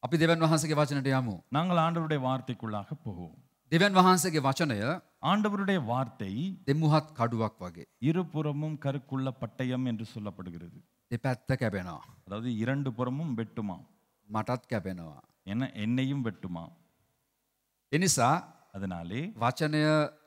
අපි දෙවන් වහන්සගේ වචනට යමු. நாங்கள் ஆண்டவருடைய வார்த்தைக்குள்ளாக போவோம் දෙවන් වහන්සගේ වචනය ஆண்டவருடைய வார்த்தை දෙමුහත් කඩුවක් වගේ. இருபுறமும் கருக்குள்ள பட்டயம் என்று சொல்லப்படுகிறது දෙපැත්ත කැපෙනවා. அதாவது இரண்டு புறமும் வெட்டுமாம் මටත් කැපෙනවා. என என்னையும் வெட்டுமாம் එනිසා அதனாலே වචනය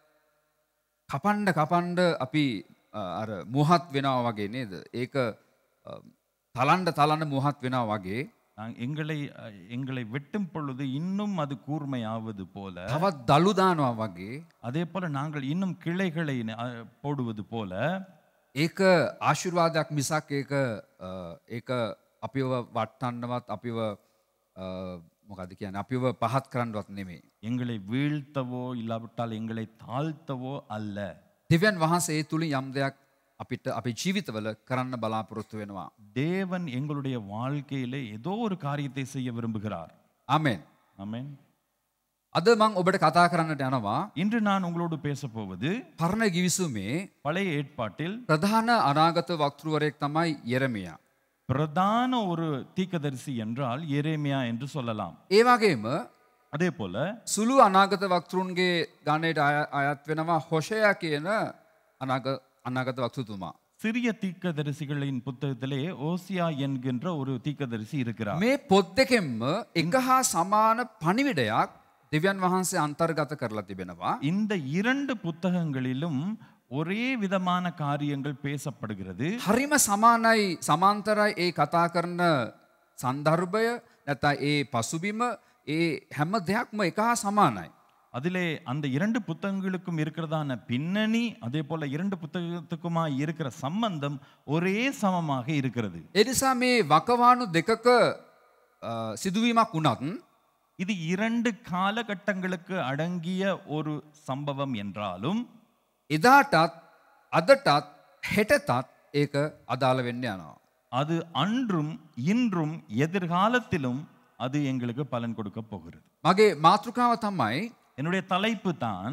කපන්ඩ කපන්ඩ අපි අ, අර මුහත් වෙනවා වගේ නේද. ඒක අ, තලන්ඩ තලන්න මුහත් වෙනවා වගේ நாங் எங்களை அஹ், எங்களை வெட்டும் பொழுது இன்னும் அது கூர்மையாவது போல තවත් දළුදානවා වගේ அதே போல நாங்கள் இன்னும் கிளைகளை அஹ், போடுவது போல ඒක ආශිර්වාදයක් මිසක් ඒක අ, ඒක අපිව වට්ටන්නවත් අපිව අ, මොකද කියන අපිව පහත් කරන්නවත් නෙමේ. எங்களை வீழ்த்தவோ இல்லாவிட்டால் எங்களை தாழ்த்தவோ அல்ல දෙවන් වහන්සේ ඒ තුළින් යම් දෙයක් අපිට අපි ජීවිතවල කරන්න බලාපොරොත්තු වෙනවා. தேவன் எங்களுடைய வாழ்க்கையிலே ஏதோ ஒரு காரியத்தை செய்ய விரும்புகிறார் අමෙන්. ஆமென் අද මං ඔබට කතා කරන්නට යනවා இன்று நான் உங்களோடு பேச போவது පරණ ගිවිසුමේ பழைய ஏற்பாட்டில் ප්‍රධාන අනාගත වක්තෘවරයෙක් තමයි යෙරමියා. பிரதான ஒரு தீக்கதரிசி என்றால் எரேமியா என்று சொல்லலாம் ඒ වගේම அதே போல සුළු අනාගත වක්තෘන්ගේ ගණයට අය- අයත් වෙනවා හොෂය කියන අනාග අනාගත වක්තුතුමා. சிறிய தீக்கதரிசிகளின் புத்தகத்திலே ஓசியா என்கின்ற ஒரு தீக்கதரிசி இருக்கிறார் මේ පොත් දෙකෙන්ම එක හා සමාන පණිවිඩයක් දෙවියන් වහන්සේ අන්තර්ගත කරලා තිබෙනවා. இந்த இரண்டு புத்தகங்களிலும் ஒரே விதமான காரியங்கள் பேசப்படுகிறது හරිම සමානයි සමාන්තරයි ඒ කතා කරන සන්දර්භය නැත ඒ පසුබිම ඒ හැම දෙයක්ම එක හා සමානයි. அதிலே அந்த இரண்டு புத்தகங்களுக்கும் இருக்கிறதான பின்னணி அதே போல இரண்டு புத்தகத்துக்குமா இருக்கிற சம்பந்தம் ஒரே சமமாக இருக்கிறது එනිසා මේ වකවානු දෙකක අ, සිදුවීමක් වුණත් இது இரண்டு காலகட்டங்களுக்கு அடங்கிய ஒரு சம்பவம் என்றாலும் එදාටත් අදටත් හෙටතත් ඒක අදාළ වෙන්න යනවා. அது அன்றும் இன்றும் எதிர்காலத்திலும் அது எங்களுக்கு பலன் கொடுக்க போகிறது මගේ මාතෘකාව තමයි என்னுடைய தலைப்பு தான்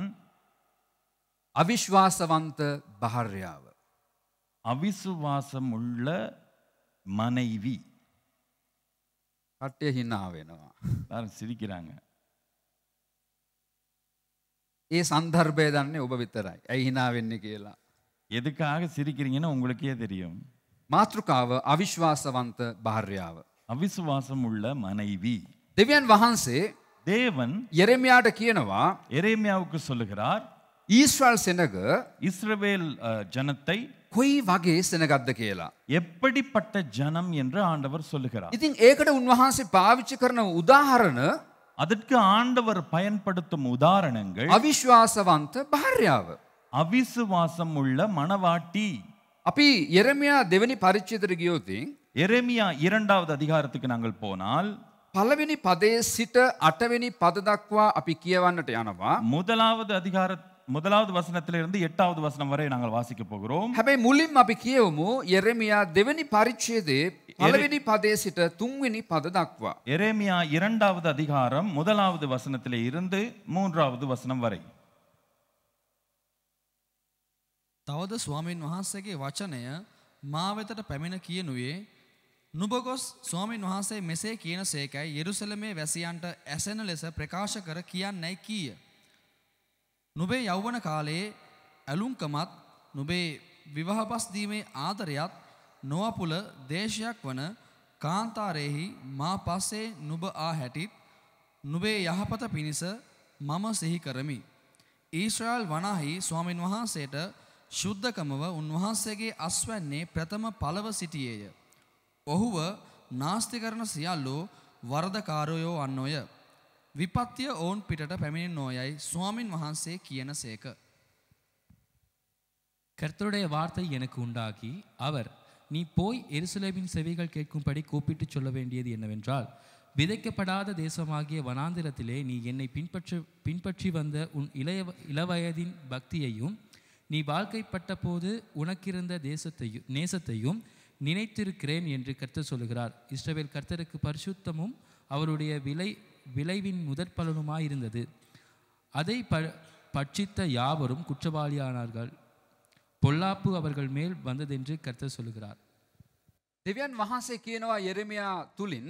අවිශ්වාසවන්ත භාර්යාව. அவிசுவாசம் உள்ள மனைவி කට්ටය හිනා වෙනවා. எல்லாரும் சிரிக்கிறாங்க ඒ සන්දර්භය දන්නේ ඔබ විතරයි. ඇයි හිනා වෙන්න කියලා. எதுக்காக சிரிக்கிறீங்கன்னு உங்களுக்கே தெரியும் මාතෘකාව අවිශ්වාසවන්ත භාර්යාව. அவிசுவாசம் உள்ள மனைவி දෙවියන් වහන්සේ தேவன் යෙරෙමියාට කියනවා எரேமியாவுக்கு சொல்லுகிறார் ඊශ්‍රල් සෙනග இஸ்ரவேல் அஹ், ஜனத்தை කොයි වගේ සෙනගත්ද කියලා. எப்படிப்பட்ட ஜனம் என்று ஆண்டவர் சொல்லுகிறார் ඉතින් ඒකට උන්වහන්සේ පාවිච්චි කරන උදාහරණ அதற்கு ஆண்டவர் பயன்படுத்தும் உதாரணங்கள் අවිශ්වාසවන්ත භාර්යාව. அவிசுவாசம் உள்ள மணவாட்டி අපි යෙරමියා දෙවැනි පරිච්චිතර ගියෝතින් எரேமியா இரண்டாவது அதிகாரத்துக்கு நாங்கள் போனால் පළවෙනි පදේ සිට අටවෙනි පද දක්වා අපි කියවන්නට යනවා. முதலாவது அதிகார முதலாவது வசனத்திலிருந்து எட்டாவது வசனம் வரை நாங்கள் வாசிக்க போகிறோம் හැබැයි මුලින් අපි කියවමු යෙරමියා දෙවැනි පරිච්චේදේ පළවෙනි පදේ සිට තුන්වෙනි පද දක්වා. எரேமியா இரண்டாவது அதிகாரம் முதலாவது வசனத்திலே இருந்து மூன்றாவது வசனம் வரை තවද ස්වාමීන් වහන්සේගේ වචනය මා වෙතට පැමිණ කියනුවේ නුබගොස් ස්වාමීන් වහන්සේ මෙසේ කියන සේකයි යෙරුසලමේ වැසියන්ට ඇසෙන ලෙස ප්‍රකාශ කර කියන්නැයි කීය. නුබේ යෞවන කාලයේ ඇලුම්කමත් නුබේ විවාහපස්දීමේ ආදරයත් නොවපුල දේශයක් වන කාන්තාරයෙහි මා පස්සේ නුබ ආ හැටිත් නුබේ යහපත පිණිස මම සිහි කරමි. ඊශ්‍රායල් වනාහි ස්වාමීන් වහන්සේට ශුද්ධකමව උන්වහන්සේගේ අස්වැන්නේ ප්‍රථම පලව සිටියේය. ඔහුව නාස්ති කරන සියල්ලෝ වරදකාරයෝ අන්නෝය. විපත්තිය ඔවුන් පිටට පැමිණි නෝයයි ස්වාමින් වහන්සේ කියන සේක. கர்த்தருடைய வார்த்தை எனக்கு உண்டாகி அவர் நீ போய் எருசலேமின் செவிகள் கேட்கும்படி கூப்பிட்டுச் சொல்ல வேண்டியது என்னவென்றால் விதைக்கப்படாத தேசமாகிய வனாந்திரத்திலே நீ என்னை பின்பற்ற பின்பற்றி வந்த உன் இளைய இளவயதின் பக்தியையும் நீ வாழ்க்கைப்பட்ட போது உனக்கிருந்த தேசத்தையும் நேசத்தையும் நினைத்திருக்கிறேன் என்று கர்த்தர் சொல்லுகிறார் இஸ்ரவேல் கர்த்தருக்கு பரிசுத்தமும் அவருடைய விளை விளைவின் முதற் பலனுமாயிருந்தது அதை ப பட்சித்த யாவரும் குற்றவாளியானார்கள் பொல்லாப்பு அவர்கள் மேல் வந்ததென்று கர்த்தர் சொல்லுகிறார் දෙවියන් වහන්සේ කියනවා යෙරමියා තුළින්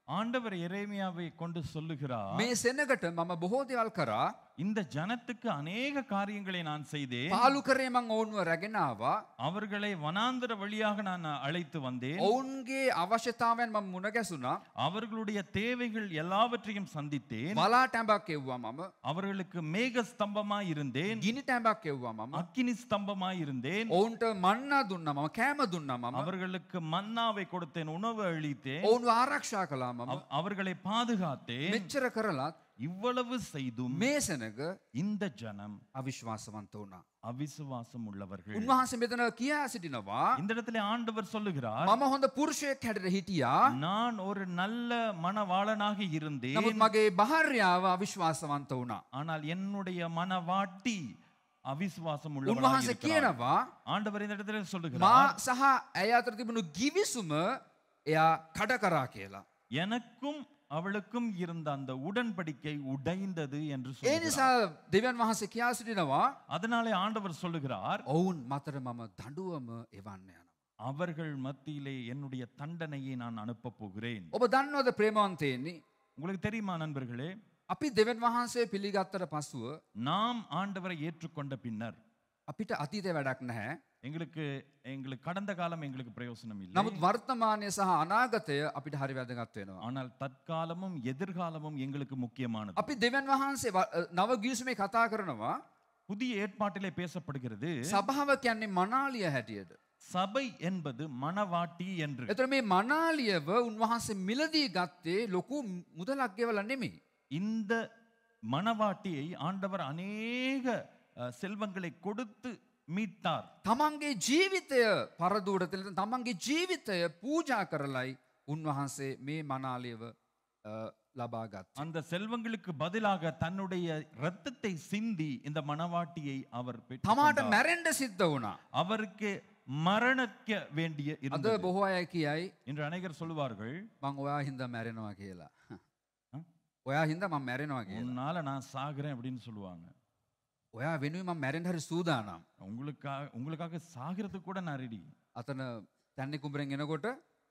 ஆண்டவர் எரேமியாவை கொண்டு சொல்லுகிறார் මේ සෙනගට මම බොහෝ දෙවල් කරා இந்த ஜனத்துக்கு அநேக காரியங்களை நான் செய்தேன் පාලු කරේ මං ඔවුන්ව රැගෙනවා அவர்களை வனாந்தர வழியாக நான் அழைத்து வந்தேன் ඔවුන්ගේ අවශ්‍යතාවයන් මම මුණගැසුනා அவர்களுடைய தேவைகள் எல்லாவற்றையும் சந்தித்தேன் බලා ටැඹක් එව්වා මම அவர்களுக்கு மேக ஸ்தம்பமாய் இருந்தேன் ගිනි ටැඹක් එව්වා මම அக்கினி ஸ்தம்பமாய் இருந்தேன் ඔවුන්ට මන්නා දුන්න මම කෑම දුන්න මම அவர்களுக்கு மன்னாவை கொடுத்தேன் உணவு அளித்தேன் ඔවුන් ආරක්ෂා කලා මම அவ- அவர்களை பாதுகாத்தேன் මෙච්චර කරලත් இவ்வளவு செய்தும் මේ සෙනග இந்த ஜனம் අවිශ්වාසවන්ත වුණා. அவிசுவாசம் உள்ளவர்கள் උන්වහන්සේ මෙතන කියා සිටිනවා இந்த இடத்துல ஆண்டவர் சொல்லுகிறார் මම හොඳ පුරුෂයෙක් හැඩට හිටියා நான் ஒரு நல்ல மனவாளனாக இருந்தேன் නමුත් මගේ භාර්යාව අවිශ්වාසවන්ත වුණා. ஆனால் என்னுடைய மனவாட்டி அவிசுவாசம் உள்ளவளாக උන්වහන්සේ இருக்கிறாள். කියනවා ஆண்டவர் இந்த இடத்துல මා சொல்லுகிறார் සහ ඇය අතර තිබුණු ගිවිසුම එයා කඩ කරා කියලා. எனக்கும் அவளுக்கும் இருந்த அந்த உடன்படிக்கை உடைந்தது என்று ඒ சொல்லுகிறார் නිසා දෙවන් වහන්සේ කියා සිටිනවා அதனாலே ஆண்டவர் சொல்லுகிறார் ඔවුන් මතර මම දඩුවම එවන්න යන. அவர்கள் மத்தியிலே என்னுடைய தண்டனையை நான் அனுப்ப போகிறேன் ඔබ දන්නවද ප්‍රේමවන්තයන්නේ உங்களுக்கு தெரியுமா நண்பர்களே අපි දෙවන් වහන්සේ පිළිගත්තර පසුව நாம் ஆண்டவரை ஏற்றுக்கொண்ட பின்னர் අපිට අතීතය වැඩක් නැහැ. எங்களுக்கு எங்களுக்கு கடந்த காலம் எங்களுக்கு பிரயோசனம் இல்லை නමුත් වර්තමානය සහ අනාගතය අපිට හරි වැදගත් වෙනවා. ஆனால் தற்காலமும் எதிர்காலமும் எங்களுக்கு முக்கியமானது අපි දෙවන් වහන්සේ ව- නව ගියසුමේ කතා කරනවා புதிய ஏற்பாட்டிலே பேசப்படுகிறது සභාව කියන්නේ මනාලිය හැටියට. சபை என்பது மணவாட்டி என்று එතර මේ මනාලියව උන්වහන්සේ මිලදී ගත්තේ ලොකු මුදලක් ගෙවල නෙමෙයි. இந்த மணவாட்டியை ஆண்டவர் அநேக அஹ், செல்வங்களை கொடுத்து மீட்டார் තමන්ගේ ජීවිතය පරදූඩතල තමන්ගේ ජීවිතය පූජා කරලයි උන්වහන්සේ මේ මනාලියව අ, ලබාගත්. அந்த செல்வங்களுக்கு பதிலாக தன்னுடைய இரத்தத்தை சிந்தி இந்த மணவாட்டியை அவர் තමාට பெற்றுக்கொண்டார். මැරෙන්ඩ සිද්ධ වුණා. அவருக்கு மரணிக்க வேண்டிய අද இருந்தது බොහෝ අය කියයි என்று அநேகர் சொல்லுவார்கள் මං ඔයා හින්ද මැරෙනවා කියලා. ஆ? ඔයා හින්ද මං මැරෙනවා කියලා. உன்னால நான் சாகுறேன் அப்படின்னு சொல்லுவாங்க ඔයා වෙනුව ම මැරෙන් හරි සූදානම්. உங்களுக்காக உங்களுக்காக சாகிறதுக்கு கூட நான் ரெடி අතන තැන්නෙ කුඹරෙන් එනකොට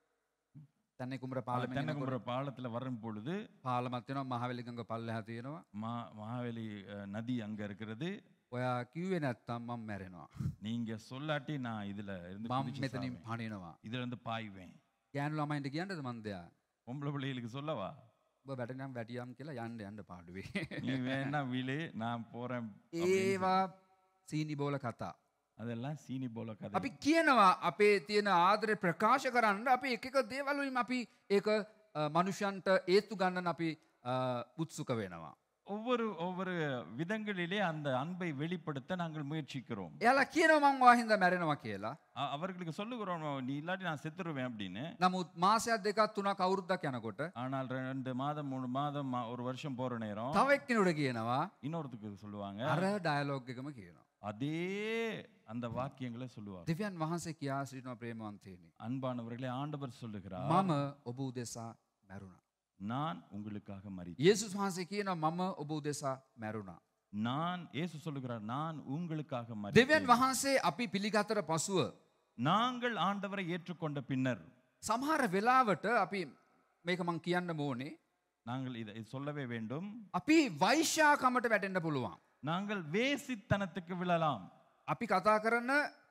තැන්නෙ කුමර පාලම தென்னகுமர பாலத்துல வரும் பொழுது පාලමත්වෙනවා මහවැලිගඟ පල්ල හැතියෙනවා. மா மகாவலி அஹ், நதி அங்க இருக்கிறது ඔයා කිව්වේ නැත්තම් මං මැරෙනවා. நீங்க சொல்லாட்டி நான் இதுல இருந்து මං குதிச்சு මෙතනින් சாவேன். පනිනවා. இதுல இருந்து பாய்வேன் ගෑනු ළමයින්ට කියන්නද මන්දයා. பொம்பளை பிள்ளைகளுக்கு சொல்லவா ඔබ වැටනම් වැටියම් කියලා යන්න යන්න පාඩුවේ. நீ வேணா விழு நான் போறேன் அப்படின்னு ඒවා සීනි බෝල කතා. அதெல்லாம் சீனி போல கதை අපි කියනවා අපේ තියෙන ආදරය ප්‍රකාශ කරන්න අපි එකක දේවලුයිම අපි ඒක මනුෂ්‍යන්ට ඒත්තු ගන්නන අපි අ, උත්සුක වෙනවා. ஒவ்வொரு ஒவ்வொரு விதங்களிலே அந்த அன்பை வெளிப்படுத்த நாங்கள் முயற்சிக்கிறோம் එයාලා කියනවා මං වාහින්ද මැරෙනවා කියලා. அ- அவர்களுக்கு சொல்லுகிறோம் நீ இல்லாட்டி நான் செத்துருவேன் அப்படின்னு නමුත් මාසයක් දෙකක් තුනක් අවුරුද්දක් යනකොට ஆனால் ரெண்டு மாதம் மூணு மாதம் மா- ஒரு வருஷம் போற நேரம் තව එක්කෙනෙකුට කියනවා இன்னொருத்துக்கு சொல்லுவாங்க අර ඩයලොග් එකම කියනවා. அதே அந்த வாக்கியங்களை சொல்லுவாங்க දෙවියන් වහන්සේ කියා සිටිනවා ප්‍රේමවන්තයනි. அன்பானவர்களே ஆண்டவர் சொல்லுகிறார் මම ඔබ උදෙසා මැරුණා. நான் உங்களுக்காக மறி යේසුස් වහන්සේ කියනවා මම ඔබ උදෙසා මැරුණා. நான் இயேசு சொல்லுகிறார் நான் உங்களுக்காக மறி දෙවියන් වහන්සේ අපි පිළිගතර පසුව நாங்கள் ஆண்டவரை ஏற்றுக்கொண்ட பின்னர் සමහර වෙලාවට අපි මේක මං කියන්න මෝනේ நாங்கள் இதை இதை சொல்லவே வேண்டும் අපි වෛශ්‍යාකමට වැටෙන්ඩ පුළුවන්. நாங்கள் வேசித்தனத்துக்கு விழலாம் අපි කතා කරන්න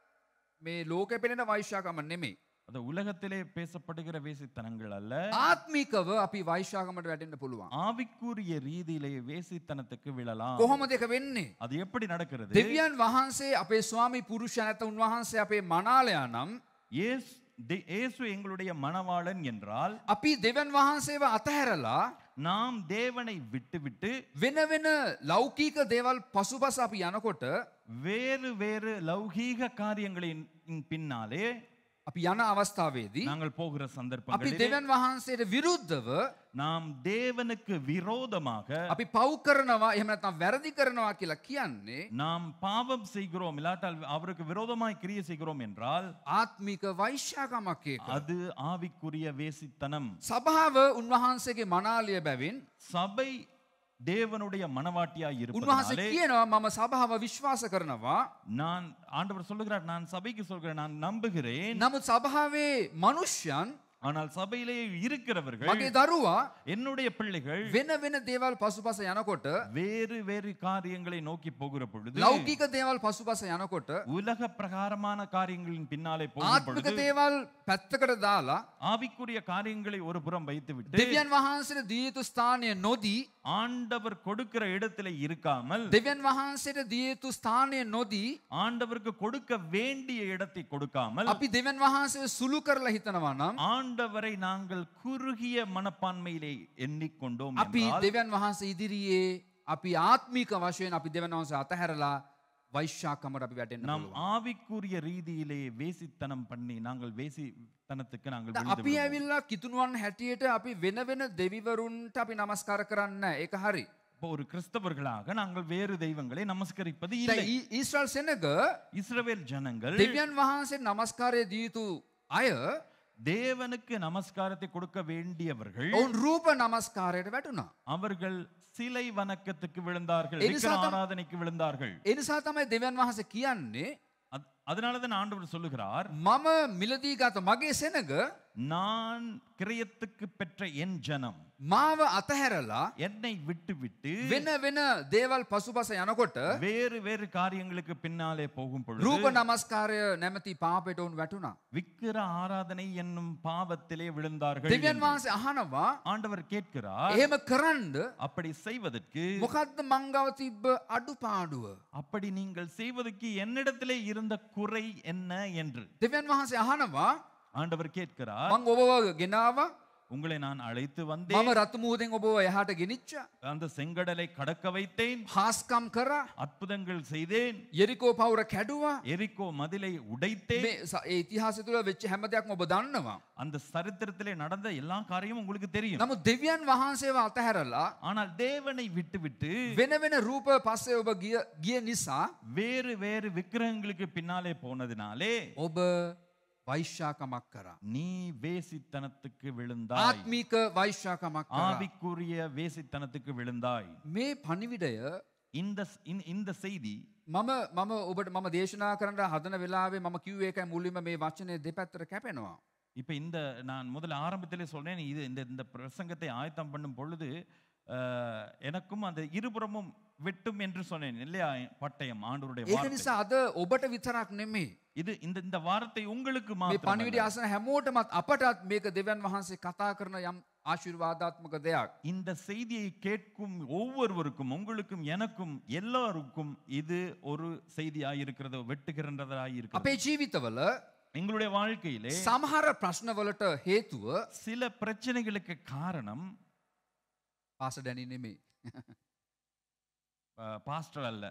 මේ ලෝක පෙනෙන වෛශ්‍යාකම නෙමේ. அது உலகத்திலே பேசப்படுகிற வேசித்தனங்கள் அல்ல ආත්මිකව අපි වෛශ්‍යාකමට වැටෙන්න්න පුළුවන්. ஆவிக்குரிய ரீதியிலே வேசித்தனத்துக்கு விழலாம் කොහොම දෙක වෙන්නේ. அது எப்படி நடக்கிறது දෙවියන් වහන්සේ අපේ ස්වාමි පුරුෂ නැත උන්වහන්සේ අපේ මනාලයා නම් இயேசு தே- இயேசு எங்களுடைய மணவாளன் என்றால் අපි දෙවන් වහන්සේව අතහැරලා நாம் தேவனை விட்டுவிட்டு වෙන වෙන ලෞකීක දේවල් පසුපස අපි යනකොට வேறு வேறு லௌகீக காரியங்களின் பின்னாலே අපි යන අවස්ථාවේදී நாங்கள் போகிற අපි சந்தர்ப்பங்களில் දෙවන් වහන්සේට විරුද්ධව நாம் தேவனுக்கு விரோதமாக අපි පව් කරනවා එහෙමනත්නම් වැරදි කරනවා කියලා කියන්නේ நாம் பாவம் செய்கிறோம் இல்லாட்டால் அவருக்கு விரோதமாய் கிரியை செய்கிறோம் என்றால் ආත්මික වෛශ්‍යාකමක් ඒක. அது ஆவிக்குரிய வேசித்தனம் සභාව උන්වහන්සේගේ මනාලිය බැවින් சபை தேவனுடைய மனவாட்டியாய் උන්වහන්සේ இருப்பதனாலே කියනවා මම සභාව විශ්වාස කරනවා நான் ஆண்டவர் சொல்லுகிறார் நான் சபைக்கு சொல்கிறேன் நான் நம்புகிறேன் නමුත් සභාවේ මනුෂ්‍යයන් ஆனால் சபையிலே இருக்கிறவர்கள் මගේ දරුවා என்னுடைய பிள்ளைகள் වෙන වෙන දේවල් පසුපස යනකොට வேறு வேறு காரியங்களை நோக்கி போகிற பொழுது ලෞකික දේවල් පසුපස යනකොට உலக பிரகாரமான காரியங்களின் பின்னாலே போகும் ආත්මික பொழுது දේවල් පැත්තකට දාලා ஆவிக்குரிய காரியங்களை ஒரு புறம் வைத்துவிட்டு දෙවියන් වහන්සේට දිය යුතු ස්ථානය නොදී ஆண்டவர் கொடுக்கிற இடத்துல இருக்காமல் දෙවියන් වහන්සේට දිය යුතු ස්ථානය නොදී ஆண்டவருக்கு கொடுக்க வேண்டிய இடத்தை கொடுக்காமல் අපි දෙවන් වහන්සේ සුළු කරලා හිතනවා නම් ஆண்டவரை நாங்கள் குறுகிய மனப்பான்மையிலே எண்ணிக்கொண்டோம் අපි என்றால், දෙවන් වහන්සේ ඉදිරියේ අපි ආත්මික වශයෙන් අපි දෙවන් වහන්සේ අතහැරලා වෛශ්‍යාකමට අපි වැටෙන්න நாம் පුළුවන්. ஆவிக்குரிய ரீதியிலே வேசித்தனம் பண்ணி நாங்கள் வேசித்தனத்துக்கு நாங்கள் දැන් விழுந்து අපි விடுவோம். ඇවිල්ලා කිතුනුවන් හැටියට අපි වෙන වෙන දෙවිවරුන්ට අපි නමස්කාර කරන්න නැහැ. ඒක හරි. இப்போ ஒரு கிறிஸ்தவர்களாக நாங்கள் வேறு தெய்வங்களை நமஸ்கரிப்பது දැන් இல்லை ඊ- ඊශ්‍රායල් සෙනග இஸ்ரவேல் ஜனங்கள் දෙවියන් වහන්සේ නමස්කාරය දිය යුතු අය தேவனுக்கு நமஸ்காரத்தை கொடுக்க வேண்டியவர்கள் ඔවුන් රූප නමස්කාරයට වැටුණා. அவர்கள் சிலை வணக்கத்துக்கு விழுந்தார்கள் எலிசா விக்கிர தம்- ஆராதனைக்கு விழுந்தார்கள் ඒ නිසා තමයි දෙවියන් වහන්සේ කියන්නේ அத்- அதனாலதான் ஆண்டவர் சொல்லுகிறார் මම මිලදී ගත මගේ සෙනග நான் கிரயத்துக்கு பெற்ற என் ஜனம் මාව අතහැරලා என்னை விட்டு விட்டு වෙන වෙන දේවල් පසුපස යනකොට வேறு வேறு காரியங்களுக்கு பின்னாலே போகும் பொழுது රූප නමස්කාරය නැමති පාපයට ඔවුන් වැටුණා. விக்கிர ஆராதனை என்னும் பாவத்திலே விழுந்தார்கள் දෙවියන් என்று වහන්සේ අහනවා ஆண்டவர் கேட்கிறார் එහෙම කරන්න அப்படி செய்வதற்கு මොකක්ද මංගව තිබ්බ අඩුපාඩුව. அப்படி நீங்கள் செய்வதற்கு என்னிடத்திலே இருந்த குறை என்ன என்று දෙවියන් වහන්සේ අහනවා ஆண்டவர் கேட்கிறார் මං ඔබව ගෙනාව உங்களை நான் அழைத்து මම வந்தேன் රතු මුහදෙන් ඔබව එහාට ගෙනනිච්ච. அந்த செங்கடலை கடக்க வைத்தேன் හාස්කම් කර அற்புதங்கள் செய்தேன் යෙරිකෝ පවුර කැඩුවා எரிக்கோ மதிலை உடைத்தேன் මේ ස- ඒ ඉතිහාස තුළ වෙච්ච හැම දෙයක්ම ඔබ දන්නවා. அந்த சரித்திரத்திலே நடந்த எல்லா காரியமும் உங்களுக்கு தெரியும் නමුත් දෙවියන් වහන්සේව අතහැරලා ஆனால் தேவனை விட்டுவிட்டு වෙන වෙන රූප පස්සේ ඔබ ගිය ගිය නිසා வேறு வேறு விக்கிரகங்களுக்கு பின்னாலே போனதினாலே ඔබ වෛශ්‍යාකමක් කරා. நீ வேசித்தனத்துக்கு விழுந்தாய் ආත්මික වෛශ්‍යාකමක් කරා. ஆவிக்குரிய வேசித்தனத்துக்கு விழுந்தாய் මේ පනිවිඩය இந்த இந்த- இந்த செய்தி මම මම ඔබට මම දේශනා කරන්න හදන වෙලාවේ මම කිව්ව එකයි මුලින්ම මේ වචනය දෙපැත්තට කැපෙනවා. இப்ப இந்த நான் முதல்ல ஆரம்பத்திலே சொன்னேன் இது இந்த இந்த பிரசங்கத்தை ஆயத்தம் பண்ணும் பொழுது அஹ், எனக்கும் அந்த இருபுறமும் வெட்டும் என்று சொன்னேன் இல்லையா பட்டயம் ஆண்டவருடைய ඒක வார்த்தை නිසා අද ඔබට විතරක් නෙමේ. இது இந்த இந்த வார்த்தை உங்களுக்கு මේ පනිවිඩ மாத்திரம் අසන හැමෝටමත් අපටත් මේක දෙවන් වහන්සේ කතා කරන යම් ආශිර්වාදාත්මක දෙයක්. இந்த செய்தியை கேட்கும் ஒவ்வொருவருக்கும் உங்களுக்கும் எனக்கும் எல்லாருக்கும் இது ஒரு செய்தியாய் இருக்கிறது வெட்டுகின்றதாய் இருக்கிறது අපේ ජීවිතවල எங்களுடைய வாழ்க்கையிலே සමහර ප්‍රශ්නවලට හේතුව சில பிரச்சனைகளுக்கு காரணம் පාස දැනි නෙමේ. பாஸ்டர் அல்ல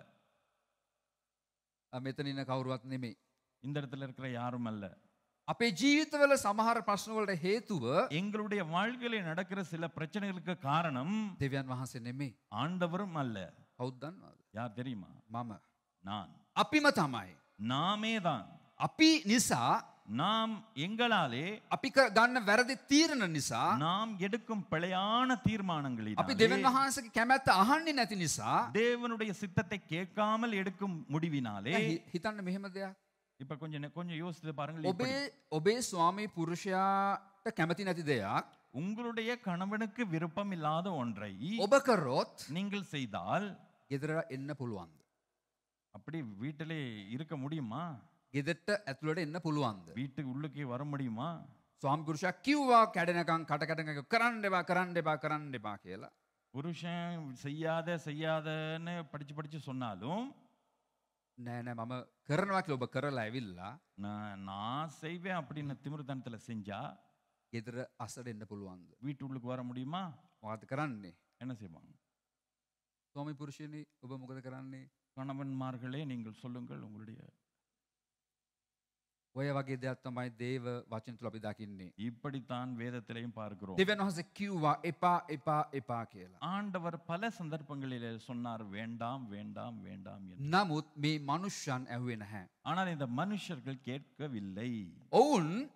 මෙතනින්න කවුරුවත් නෙමේ. இந்த இடத்துல இருக்கிற யாரும் அல்ல අපේ ජීවිතවල සමහර ප්‍රශ්නවලට හේතුව எங்களுடைய வாழ்க்கையில நடக்கிற சில பிரச்சனைகளுக்கு காரணம் දෙවියන් වහන්සේ නෙමේ. ஆண்டவரும் அல்ல කෞද්දන්නවාද. யார் தெரியுமா මම. நான் අපිම තමයි. நாமே தான் අපි නිසා நாம் எங்களாலே අපි ක- ගන්න වැරදි තීරණ නිසා நாம் எடுக்கும் பிழையான අපි தீர்மானங்களினாலே දෙවන් වහන්සගේ කැමැත්ත අහන්නේ නැති නිසා தேவனுடைய சித்தத்தை கேட்காமல் எடுக்கும் முடிவினாலே හි- හිතන්න මෙහෙම දෙයක්. இப்ப கொஞ்சம் நெ- கொஞ்சம் யோசித்து பாருங்கள் ඔබේ இப்படி. ඔබේ ස්වාමී පුරුෂයාට කැමති නැති දෙයක් உங்களுடைய கணவனுக்கு விருப்பம் இல்லாத ஒன்றை ඔබ කරොත් நீங்கள் செய்தால் ගෙදර එන්න පුළුවන්ද. அப்படி வீட்டிலே இருக்க முடியுமா ගෙදෙට්ට ඇතුළට එන්න පුළුවන්ද. வீட்டுக்கு உள்ளுக்கே வர முடியுமா ස්වාම පුරුෂයක් කිව්වා කැඩෙනකං කටකටක කරන්න එබා කරන්න එබා කරන්න එපා කියලා. புருஷன் செய்யாத செய்யாதன்னு படிச்சு படிச்சு சொன்னாலும் නෑනෑ මම කරනවා කියලා ඔබ කරලා ඇවිල්ලා நான் நான் செய்வேன் அப்படின்னு திமிருத்தனத்துல செஞ்சா ගෙදර අසට එන්න පුළුවන්ද. வீட்டு உள்ளுக்கு வர முடியுமா මොකද කරන්නේ. என்ன செய்வாங்க ස්වාමි පුරුෂණි ඔබ මොකද කරන්නේ. கணவன்மார்களே நீங்கள் சொல்லுங்கள் உங்களுடைய ඔය වගේ දෙයක් තමයි දේව වචන තුළ අපි දකින්නේ. இப்படித்தான் வேதத்திலையும் பார்க்கிறோம் දෙවන් වහස කිව්වා එපා එපා එපා කියලා. ஆண்டவர் பல சந்தர்ப்பங்களிலே சொன்னார் வேண்டாம் வேண்டாம் வேண்டாம் என்று නමුත් මේ මනුෂ්‍යන් ඇහුවේ නැහැ. ஆனால் இந்த மனுஷர்கள் கேட்கவில்லை ඔවුන්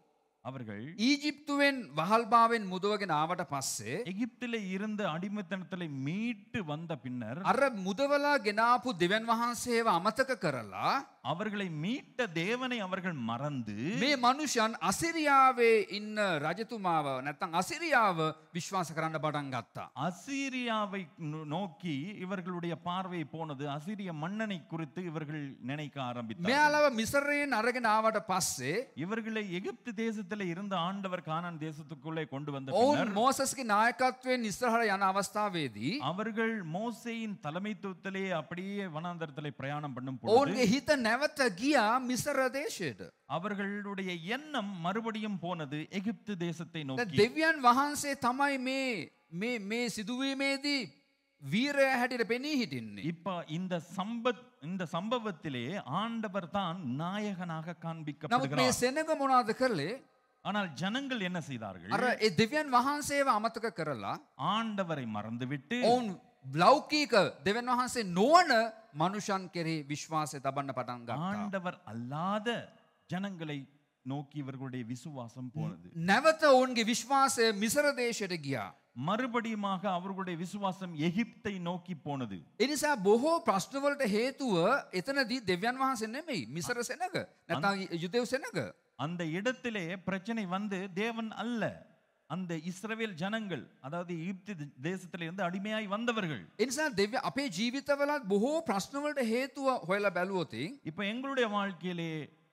அவர்கள் ඊජිප්තුවෙන් වහල්භාවෙන් මුදවගෙන ආවට පස්සේ எகிப்திலே இருந்த அடிமைத்தனத்திலே மீட்டு வந்த பின்னர் අර මුදවලා ගෙනාපු දෙවන් වහන්සේව අමතක කරලා அவர்களை மீட்ட தேவனை அவர்கள் மறந்து මේ මනුෂ්‍යන් අසිරියාවේ ඉන්න රජතුමාව නැත්තං අසිරියාව විශ්වාස කරන්න පටන් ගත්තා. அசீரியாவை நோ- நோக்கி இவர்களுடைய பார்வை போனது அசீரிய மன்னனை குறித்து இவர்கள் நினைக்க ஆரம்பித்தார்கள் මෙයාලව මිසරයෙන් අරගෙන ආවට පස්සේ இவர்களை எகிப்து தேசத்திலே இருந்த ஆண்டவர் கானான் தேசத்துக்குள்ளே கொண்டு வந்த ඔවුන් பின்னர் මෝසස්ගේ නායකත්වයෙන් ඉස්රහට යන අවස්ථාවේදී அவர்கள் மோசேயின் தலைமைத்துவத்திலே அப்படியே வனாந்தரத்திலே பிரயாணம் பண்ணும் பொழுது ඔවුන්ගේ හිත නැවත ගියා මිසර දේශයට. அவர்களுடைய எண்ணம் மறுபடியும் போனது எகிப்து தேசத்தை දැන් நோக்கி දෙවියන් වහන්සේ තමයි මේ මේ මේ සිදුවීමේදී වීරය හැටියට පෙනී හිටින්නේ. இப்ப இந்த சம்பத் இந்த சம்பவத்திலே ஆண்டவர் தான் நாயகனாக නමුත් මේ காண்பிக்கப்படுகிறார் සෙනග මොනාද කරලේ ஆனால் ஜனங்கள் என்ன செய்தார்கள் අර ඒ දෙවියන් වහන්සේව අමතක කරලා ஆண்டவரை மறந்துவிட்டு ඔවුන් ලෞකීක දෙවන් වහන්සේ නොවන මනුෂන් කෙරෙහි විශ්වාසය තබන්න පටන් ගත්තා. ஆண்டவர் அல்லாத ஜனங்களை நோக்கி இவர்களுடைய விசுவாசம் போனது නැවත ඔවුන්ගේ විශ්වාසය මිසර දේශයට ගියා. மறுபடியுமாக அவர்களுடைய விசுவாசம் எகிப்தை நோக்கி போனது එනිසා බොහෝ ප්‍රශ්නවලට හේතුව එතනදී දෙවියන් වහන්සේ නෙමෙයි මිසර සෙනග නැතම් යුදෙව් සෙනග. அந்த இடத்திலே பிரச்சனை வந்து தேவன் அல்ல அந்த இஸ்ரவேல் ஜனங்கள் அதாவது எகிப்து தேசத்திலிருந்து அடிமையாய் வந்தவர்கள் එනිසා දෙව අපේ ජීවිතවලත් බොහෝ ප්‍රශ්නවලට හේතුව හොයලා බැලුවොතින් இப்ப எங்களுடைய வாழ்க்கையிலே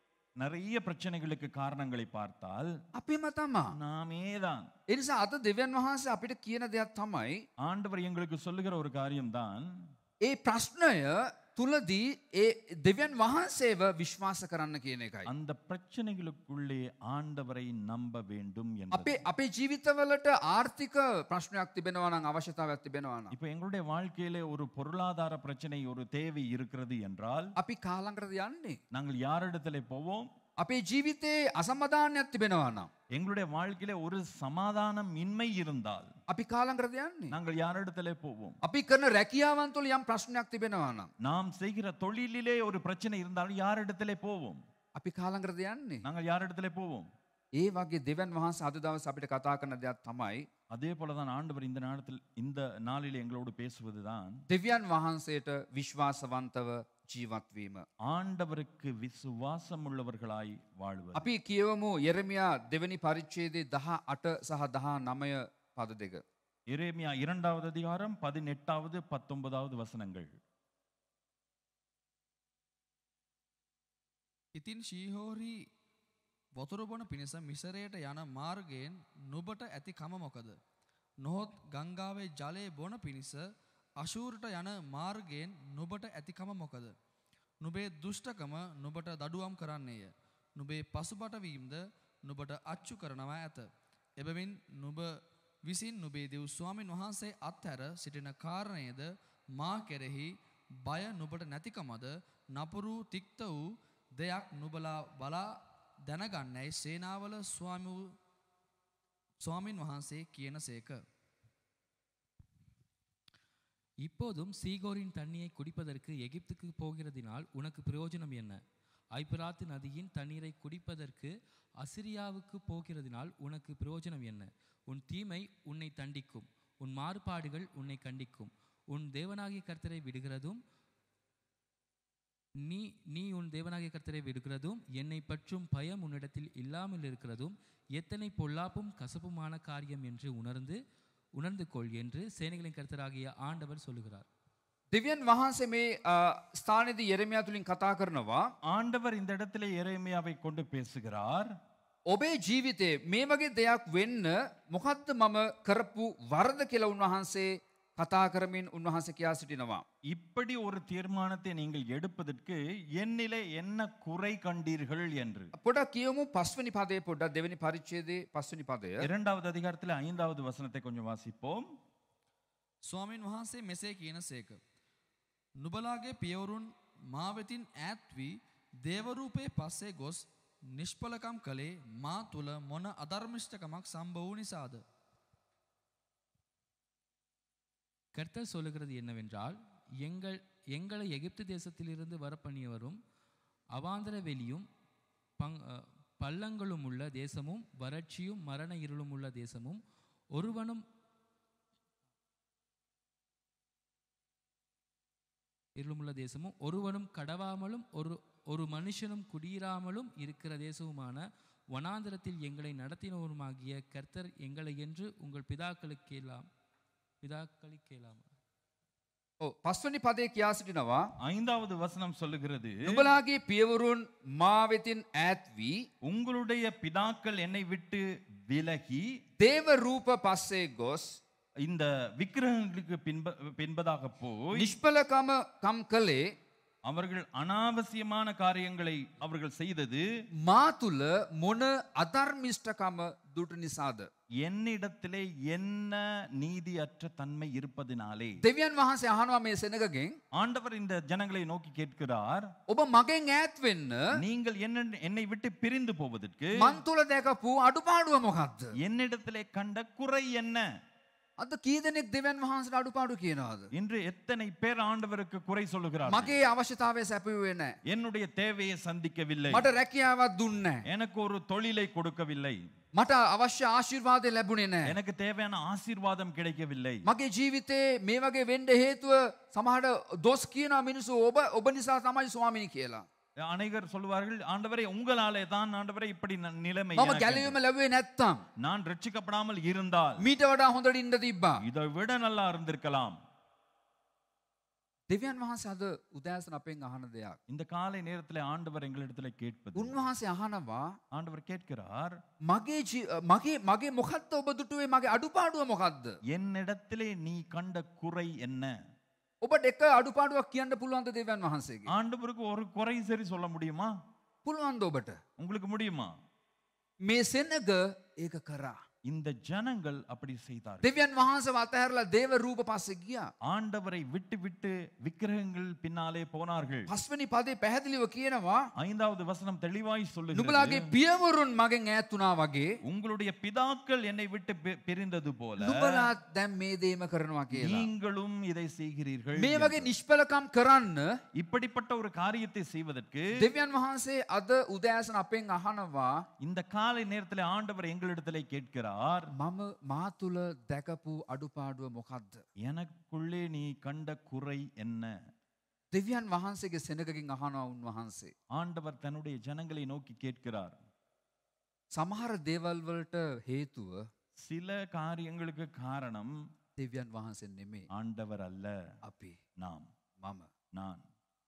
நிறைய பிரச்சனைகளுக்கு காரணங்களை பார்த்தால் අපිම තමා. நாமே தான் එනිසා අද දෙවන් වහන්සේ අපිට කියන දෙයක් තමයි ஆண்டவர் எங்களுக்கு சொல்லுகிற ஒரு காரியம்தான் ඒ ප්‍රශ්නය තුලදී ඒ දෙවියන් වහන්සේව විශ්වාස කරන්න කියන එකයි. அந்த பிரச்சனைகளுக்குள்ளே ஆண்டவரை நம்ப வேண்டும் අපේ என்பது අපේ ජීවිතවලට ආර්ථික ප්‍රශ්නයක් තිබෙනවා නම් අවශ්‍යතාවයක් තිබෙනවා නම් இப்ப எங்களுடைய வாழ்க்கையிலே ஒரு பொருளாதார பிரச்சனை ஒரு தேவை இருக்கிறது என்றால் අපි කාලංකරද යන්නේ. நாங்கள் யாரிடத்திலே போவோம் අපේ ජීවිතයේ අසමධානයක් තිබෙනවා නම්. எங்களுடைய வாழ்க்கையிலே ஒரு சமாதானம் இன்மை இருந்தால் අපි කාලංකරද යන්නේ. நாங்கள் யாரிடத்திலே போவோம் අපි කරන රැකියාවන් තුළ යම් ප්‍රශ්නයක් තිබෙනවා නම්. நாம் செய்கிற தொழிலிலே ஒரு பிரச்சனை இருந்தாலும் யாரிடத்திலே போவோம் අපි කාලංකරද යන්නේ. நாங்கள் யாரிடத்திலே போவோம் ඒ වගේ දෙවන් වහන්ස අද දවස් අපිට කතා කරන දෙයක් තමයි. அதே போலதான் ஆண்டவர் இந்த நேரத்தில் இந்த நாளில் எங்களோடு பேசுவதுதான் දෙවියන් වහන්සේට විශ්වාසවන්තව ජීවත්වීම. ஆண்டவருக்கு விசுவாசம் உள்ளவர்களாய் வாழ்வது අපි කියවමු යෙරමියා දෙවනි පරිච්චේදේ දහ අට සහ දහ නමය පද දෙක. எரேமியா இரண்டாவது அதிகாரம் பதினெட்டாவது பத்தொன்பதாவது வசனங்கள் ඉතින් ශීහෝරි වතුරබොන පිණිස මිසරයට යන මාර්ගයෙන් නුබට ඇති කම මොකද. නොහොත් ගංගාවේ ජලය බොන පිණිස අශූරට යන මාර්ගයෙන් නුබට ඇතිකම මොකද. නුබේ දුෂ්ටකම නුබට දඩුවම් කරන්නේය. නුබේ පසුබටවීම්ද නුබට අච්චු කරනවා ඇත. එබවින් නුබ විසින් නුබේ දෙව් ස්වාමින් වහන්සේ අත්හැර සිටින කාරණයද මා කෙරෙහි බය නුබට නැතිකමද නපුරු තික්ත වූ දෙයක් නුබලා බලා දැනගන්නැයි සේනාවල ස්වාමි වූ ස්වාමින් වහන්සේ කියන සේක. இப்போதும் சீகோரின் தண்ணியை குடிப்பதற்கு எகிப்துக்கு போகிறதினால் உனக்கு பிரயோஜனம் என்ன ஐபிராத்து நதியின் தண்ணீரை குடிப்பதற்கு அசிரியாவுக்கு போகிறதினால் உனக்கு பிரயோஜனம் என்ன உன் தீமை உன்னை தண்டிக்கும் உன் மாறுபாடுகள் உன்னை கண்டிக்கும் உன் தேவனாகிய கர்த்தரை விடுகிறதும் நீ நீ உன் தேவனாகிய கர்த்தரை விடுகிறதும் என்னை பற்றும் பயம் உன்னிடத்தில் இல்லாமல் இருக்கிறதும் எத்தனை பொல்லாப்பும் கசப்புமான காரியம் என்று உணர்ந்து உணர்ந்து கொள் என்று சேனைகளின் கர்த்தராகிய ஆண்டவர் சொல்லுகிறார் දෙවියන් වහන්සේ මේ අ, ස්ථානයේදී යෙරමියා තුලින් කතා කරනවා ஆண்டவர் இந்த இடத்திலே எரேமியாவை கொண்டு பேசுகிறார் ඔබේ ජීවිතේ මේ වගේ දෙයක් වෙන්න මොකද්ද මම කරපු වරද කියලා උන්වහන්සේ කතා කරමින් උන්වහන්සේ කියා සිටිනවා. இப்படி ஒரு தீர்மானத்தை நீங்கள் எடுப்பதற்கு என்னிலே என்ன குறை கண்டீர்கள் என்று පොඩක් කියමු පස්වෙනි පදේ පොඩ්ඩක් දෙවෙනි පරිච්ඡේදයේ පස්වෙනි පදය. இரண்டாவது அதிகாரத்தில் ஐந்தாவது வசனத்தை கொஞ்சம் வாசிப்போம் ස්වාමීන් වහන්සේ මෙසේ කියන සේක. නුබලාගේ පියවරුන් මාවෙතින් ඈත්වී දේවරූපයේ පස්සේ ගොස් නිෂ්පලකම් කළේ මා තුළ මොන අධර්මිෂ්ඨකමක් සම්භ වූ නිසාද. கர்த்தர் சொல்லுகிறது என்னவென்றால் எங்கள் எங்களை எகிப்து தேசத்திலிருந்து வரப்பண்ணியவரும் அவாந்தர வெளியும் பங் அஹ், பள்ளங்களும் உள்ள தேசமும் வறட்சியும் மரண இருளும் உள்ள தேசமும் ஒருவனும் இருளுமுள்ள தேசமும் ஒருவனும் கடவாமலும் ஒரு ஒரு மனுஷனும் குடியிராமலும் இருக்கிற தேசமுமான வனாந்திரத்தில் எங்களை நடத்தினவருமாகிய கர்த்தர் எங்களை என்று உங்கள் பிதாக்களுக்கெல்லாம் பிதாக்களுக்கெல்லாம் ඔව් පස්වනි පදේ කියා සිටිනවා ஐந்தாவது வசனம் சொல்லுகிறது නුඹලාගේ පියවරුන් මා වෙතින් ඈත් වී உங்களுடைய பிதாக்கள் என்னை விட்டு விலகி දේව රූප පස්සේ ගොස් இந்த விக்கிரகங்களுக்கு பின்ப பின்பதாக போய் නිෂ්පලකම කම් කළේ அவர்கள் அனாவசியமான காரியங்களை அவர்கள் செய்தது මා තුළ මොන අධර්මිෂ්ඨකම දුට නිසාද. என்னிடத்திலே என்ன நீதியற்ற தன்மை இருப்பதினாலே දෙවියන් වහන්සේ අහනවා මේ සෙනගගෙන් ஆண்டவர் இந்த ஜனங்களை நோக்கி கேட்கிறார் ඔබ මගෙන් ඈත් වෙන්න நீங்கள் என்ன என்னை விட்டு பிரிந்து போவதற்கு මන් තුළ දැකපු අඩුපාඩුව මොකක්ද. என்னிடத்திலே கண்ட குறை என்ன අද කීදනෙක් දෙවන් වහන්සට අඩුපාඩු කියනවාද. என்று எத்தனை பேர் ஆண்டவருக்கு குறை சொல்லுகிறார் මගේ අවශ්‍යතාවය සැපිවේ නෑ. என்னுடைய தேவையை சந்திக்கவில்லை මට රැකියාවත් දුන්න. எனக்கு ஒரு தொழிலை கொடுக்கவில்லை මට අවශ්‍ය ආශිර්වාදය ලැබුණේ නෑ. எனக்கு தேவையான ஆசீர்வாதம் கிடைக்கவில்லை මගේ ජීවිතේ මේ වගේ වෙන්ඩ හේතුව සමහට දොස් කියන මිනිසු ඔබ ඔබ නිසා තමයි ස්වාමිනි කියලා. அனைவர் சொல்லுவார்கள் ஆண்டவரே உங்களாலே தான் ஆண்டவரே இப்படி ந- நிலைமை මම எனக்கு. ගැලවීම ලැබේ නැත්තම්. நான் ரட்சிக்கப்படாமல் இருந்தால் මීට වඩා හොඳට ඉන්න තිබ්බා. இதை விட நல்லா இருந்திருக்கலாம் දෙවියන් වහන්සේ අද උදෑසන අපෙන් අහන දෙයක්. இந்த காலை நேரத்தில் ஆண்டவர் எங்களிடத்துல கேட்பது උන්වහන්සේ අහනවා ஆண்டவர் கேட்கிறார் මගේ ජී- මගේ මගේ මොකක්ද ඔබ දුටුවේ මගේ අඩුපාඩුව මොකක්ද. என்னிடத்திலே நீ கண்ட குறை என்ன ඔබ එක අඩුපාඩුවක් කියන්න පුළුවන්ද දෙවන් වහන්සේගේ. ஆண்டவருக்கு ஒரு குறை சரி சொல்ல முடியுமா පුළුවන්ද ඔබට. உங்களுக்கு முடியுமா මේ සෙනග ඒක කරා. இந்த ஜனங்கள் அப்படி செய்தார்கள் දෙවියන් වහන්ස අතහැරලා දේව රූප පස්සෙ ගියා. ஆண்டவரை விட்டு விட்டு விக்கிரகங்கள் பின்னாலே போனார்கள் පස්වනි පදේ පැහැදිලිව කියනවා ஐந்தாவது வசனம் தெளிவாய் சொல்லுகிறது නුබලාගේ පියවරුන් මගෙන් ඈත්තුනා වගේ உங்களுடைய பிதாக்கள் என்னை விட்டு பி- பிரிந்தது போல නුබලාත් දැම් මේ දේම කරනවා කියලා. நீங்களும் இதை செய்கிறீர்கள் මේ වගේ නිෂ්පලකම් කරන්න இப்படிப்பட்ட ஒரு காரியத்தை செய்வதற்கு දෙවියන් වහන්සේ අද උදෑසන අපෙන් අහනවා இந்த காலை நேரத்தில் ஆண்டவர் எங்களிடத்திலே கேட்கிறார் මම මා තුළ දැකපු අඩුපාඩුව මොකක්ද. எனக்குள்ளே நீ கண்ட குறை என்ன දෙවියන් වහන්සේගේ සෙනගකින් අහනවා උන්වහන්සේ. ஆண்டவர் தன்னுடைய ஜனங்களை நோக்கி கேட்கிறார் සමහර දේවල්වලට හේතුව சில காரியங்களுக்கு காரணம் දෙවියන් වහන්සේ නෙමේ ஆண்டவர் அல்ல අපි நாம் මම. நான்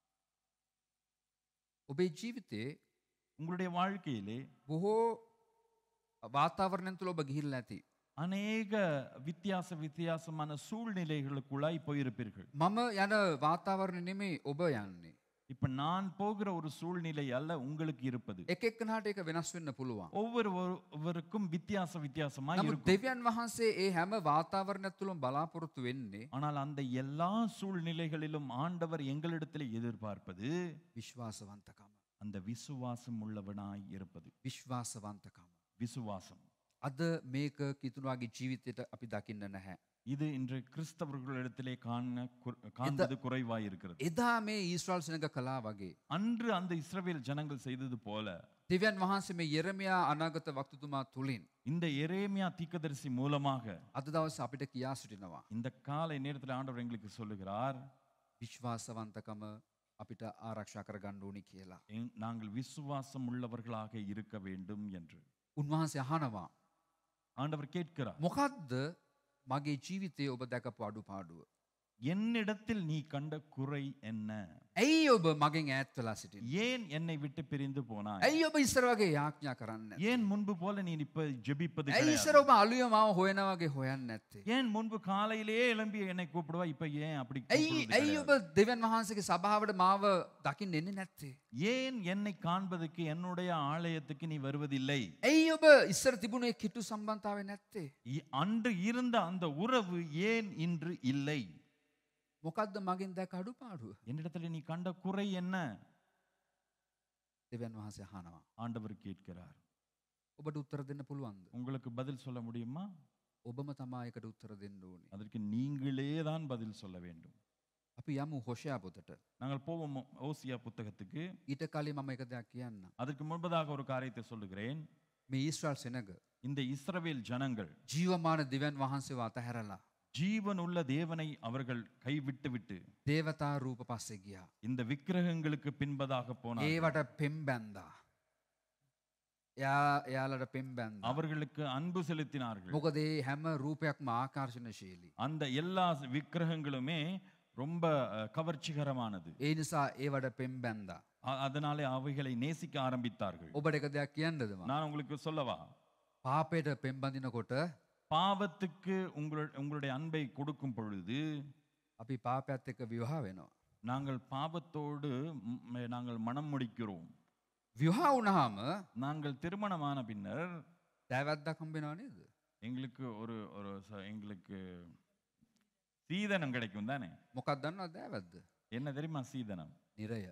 ඔබේ ජීවිතේ உங்களுடைய வாழ்க்கையிலே බොහෝ වාතාවරණයන් තුළ ඔබ ගිහිල්ල ඇති. அநேக வித்தியாச வித்தியாசமான சூழ்நிலைகளுக்குள்ளாய் போயிருப்பீர்கள் මම යන වාතාවරණ නෙමේ ඔබ යන්නේ. இப்ப நான் போகிற ஒரு சூழ்நிலை அல்ல உங்களுக்கு இருப்பது එක එක්කනාට එක වෙනස් වෙන්න පුළුවන්. ஒவ்வொருவருக்கும் வித்தியாச வித்தியாசமா නමුත් இருக்கும் දෙවියන් වහන්සේ ඒ හැම වාතාවරණයක් තුළම බලාපොරොත්තු වෙන්නේ ஆனால் அந்த எல்லா சூழ்நிலைகளிலும் ஆண்டவர் எங்களிடத்தில் எதிர்பார்ப்பது විශ්වාසවන්තකම. அந்த விசுவாசம் உள்ளவனாய் இருப்பது විශ්වාසවන්තකම. விசுவாசம் අද මේක කිතුුණවාගේ ජීවිතයට අපි දකින්න නැහැ. இது இன்று கிறிஸ்தவர்களிடத்திலே காண கு- காண்பது குறைவாய் இருக்கிறது එදා මේ ඊස්්‍රල් සනක කලා වගේ. அன்று அந்த இஸ்ரவேல் ஜனங்கள் செய்தது போல දෙවියන් වහන්සේ මේ යෙරමයා අනාගත වක්තුතුමා තුළින්. இந்த எரேமியா தீக்கதரிசி மூலமாக අද දවස අපිට කියා සිටිනවා. இந்த காலை நேரத்தில் ஆண்டவர் எங்களுக்கு சொல்லுகிறார் විශ්වාසවන්තකම අපිට ආරක්ෂා කරගන්න ඕනි කියලා. எங்- நாங்கள் விசுவாசம் உள்ளவர்களாக இருக்க வேண்டும் என்று උන්වහන්සේ අහනවා. ஆண்டவர் கேட்கிறார் මොකක්ද මගේ ජීවිතය ඔබ දැකපු අඩු පාඩුව. என்னிடத்தில் நீ கண்ட குறை என்ன ඇයි ඔබ මගෙන් ඈත්වලා සිටින්. ஏன் என்னை விட்டு பிரிந்து போனாய் ඇයි ඔබ ඉස්සර වගේ යාඥා කරන්න. ஏன் முன்பு போல நீ இப்ப ஜெபிப்பது ඇයි கிடையாது? ඉස්සර ඔබ අලුය මාව හොයනවගේ හොයන්න ඇත්තේ. ஏன் முன்பு காலையிலேயே எழும்பி என்னை கூப்பிடுவா இப்ப ஏன் அப்படி ඇයි கூப்பிடுவது ඇයි கிடையாது? ඔබ දෙවන් වහන්සේගේ සභාවට මාව දකිින් එන්නේ නැත්තේ. ஏன் என்னை காண்பதற்கு என்னுடைய ஆலயத்துக்கு நீ வருவதில்லை ඇයි ඔබ ඉස්සර තිබුණේ කිට්ටු සම්බන්ධාව නැත්තේ. இ- அன்று இருந்த அந்த உறவு ஏன் இன்று இல்லை මොකක්ද මගින් දැක අඩු පාඩුව. என்னிடத்துல நீ கண்ட குறை என்ன දෙවන් වහන්සේ හනවා. ஆண்டவர் கேட்கிறார் ඔබට උත්තර දෙන්න පුළුවන්ද. உங்களுக்கு பதில் சொல்ல முடியுமா ඔබම තමායකට උත්තර දෙන්න ඕනේ. அதற்கு நீங்களே தான் பதில் சொல்ல வேண்டும் අපි යමු හොෂයා පොතට. நாங்கள் போவோம் ஓசியா புத்தகத்துக்கு ඊට කලින් මම එක දෙයක් කියන්න. அதற்கு முன்பதாக ஒரு காரியத்தை சொல்லுகிறேன் මේ ඊස්ට්‍රල් සෙනග. இந்த இஸ்ரவேல் ஜனங்கள் ජීවමාන දෙවන් වහන්සේව අතහැරලා. ஜீவனுள்ள தேவனை அவர்கள் கைவிட்டு விட்டு දේවතා රූප පස්සෙ ගියා. இந்த விக்கிரகங்களுக்கு பின்பதாக போனார் ඒවට පෙම් බැන්දා. එයා එයාලට පෙම් බැන්ද. அவர்களுக்கு அன்பு செலுத்தினார்கள் මොකද ඒ හැම රූපයක්ම ආකර්ශණශීලී. அந்த எல்லா விக்கிரகங்களுமே ரொம்ப அஹ், கவர்ச்சிகரமானது ඒ නිසා ඒවට පෙම් බැන්දා. அ- அதனாலே அவைகளை நேசிக்க ஆரம்பித்தார்கள் ඔබට එක දෙයක් කියන්නදවා. நான் உங்களுக்கு சொல்லவா පාපයට පෙම්බඳිනකොට பாவத்துக்கு உங்களு உங்களுடைய அன்பை கொடுக்கும் பொழுது අපි පාපයත් එක්ක විවාහ වෙනවා. நாங்கள் பாவத்தோடு ம், நாங்கள் மனம் முடிக்கிறோம் විවාහ වුණාම நாங்கள் திருமணமான பின்னர் දෑවැද්දක් හම්බෙනවා නේද? எங்களுக்கு ஒரு ஒரு ச- எங்களுக்கு சீதனம் கிடைக்கும் தானே මොකක්ද දන්නවද දෑවැද්ද? என்ன தெரியுமா சீதனம் නිරය.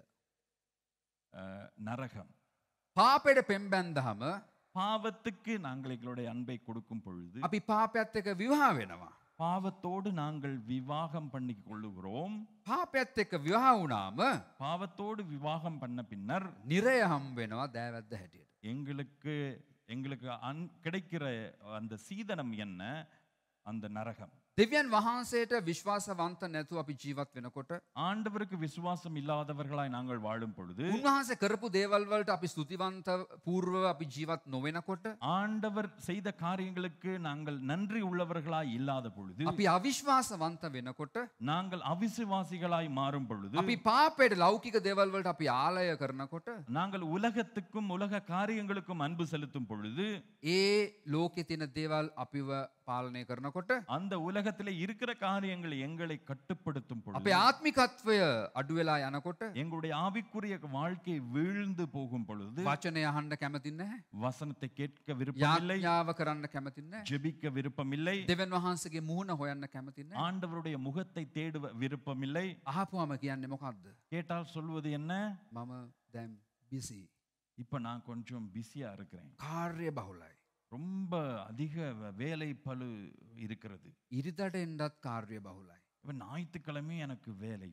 அஹ், நரகம் පාපයට පෙම් බැන්දහම பாவத்துக்கு நாங்கள் எங்களுடைய அன்பை கொடுக்கும் பொழுது අපි පාපයත් එක්ක විවාහ වෙනවා. பாவத்தோடு நாங்கள் விவாகம் பண்ணி கொள்ளுகிறோம் පාපයත් එක්ක විවාහ වුණාම பாவத்தோடு விவாகம் பண்ண பின்னர் නිරය හම් වෙනවා දෑවැද්ද හැටියට. எங்களுக்கு எங்களுக்கு அன் கிடைக்கிற அந்த சீதனம் என்ன அந்த நரகம் දෙවියන් වහන්සේට විශ්වාසවන්ත නැතුව අපි ජීවත් වෙනකොට ஆண்டவருக்கு விசுவாசம் இல்லாதவர்களாய் நாங்கள் வாழும் பொழுது උන්වහන්සේ කරපු දේවල්වලට අපි ස්තුතිවන්ත පූර්වව අපි ජීවත් නොවෙනකොට ஆண்டவர் செய்த காரியங்களுக்கு நாங்கள் நன்றி உள்ளவர்களாய் இல்லாத பொழுது අපි අවිශ්වාසවන්ත වෙනකොට நாங்கள் அவிசுவாசிகளாய் மாறும் பொழுது අපි පාපයට ලෞකික දේවල්වලට අපි ආලය කරනකොට நாங்கள் உலகத்துக்கும் உலக காரியங்களுக்கும் அன்பு செலுத்தும் பொழுது ඒ ලෝකෙ තින දේවල් අපිව පාලනය කරනකොට அந்த உலகத்திலே இருக்கிற காரியங்கள் எங்களை கட்டுப்படுத்தும் பொழுது අපේ ආත්මිකත්වය අඩුවෙලා යනකොට எங்களுடைய ஆவிக்குரிய வாழ்க்கை வீழ்ந்து போகும் பொழுது වචනය අහන්න කැමතින්න வசனத்தை கேட்க விருப்பமில்லை යාඥාව කරන්න කැමතින්න ஜெபிக்க விருப்பமில்லை දෙවන් වහන්සගේ මුහුණ හොයන්න කැමතින්න ஆண்டவருடைய முகத்தை தேடுவ விருப்பமில்லை අහපුහම කියන්නේ මොකක්ද கேட்டால் சொல்வது என்ன මම දැම් බිසි இப்ப நான் கொஞ்சம் பிஸியா இருக்கிறேன் කාර්ය බහුලයි ரொம்ப அதிக வே- வேலை பளு இருக்கிறது ඉරිදට එන්ඩත් කාර්ය බහුලයි இப்ப ஞாயிற்றுக்கிழமை எனக்கு வேலை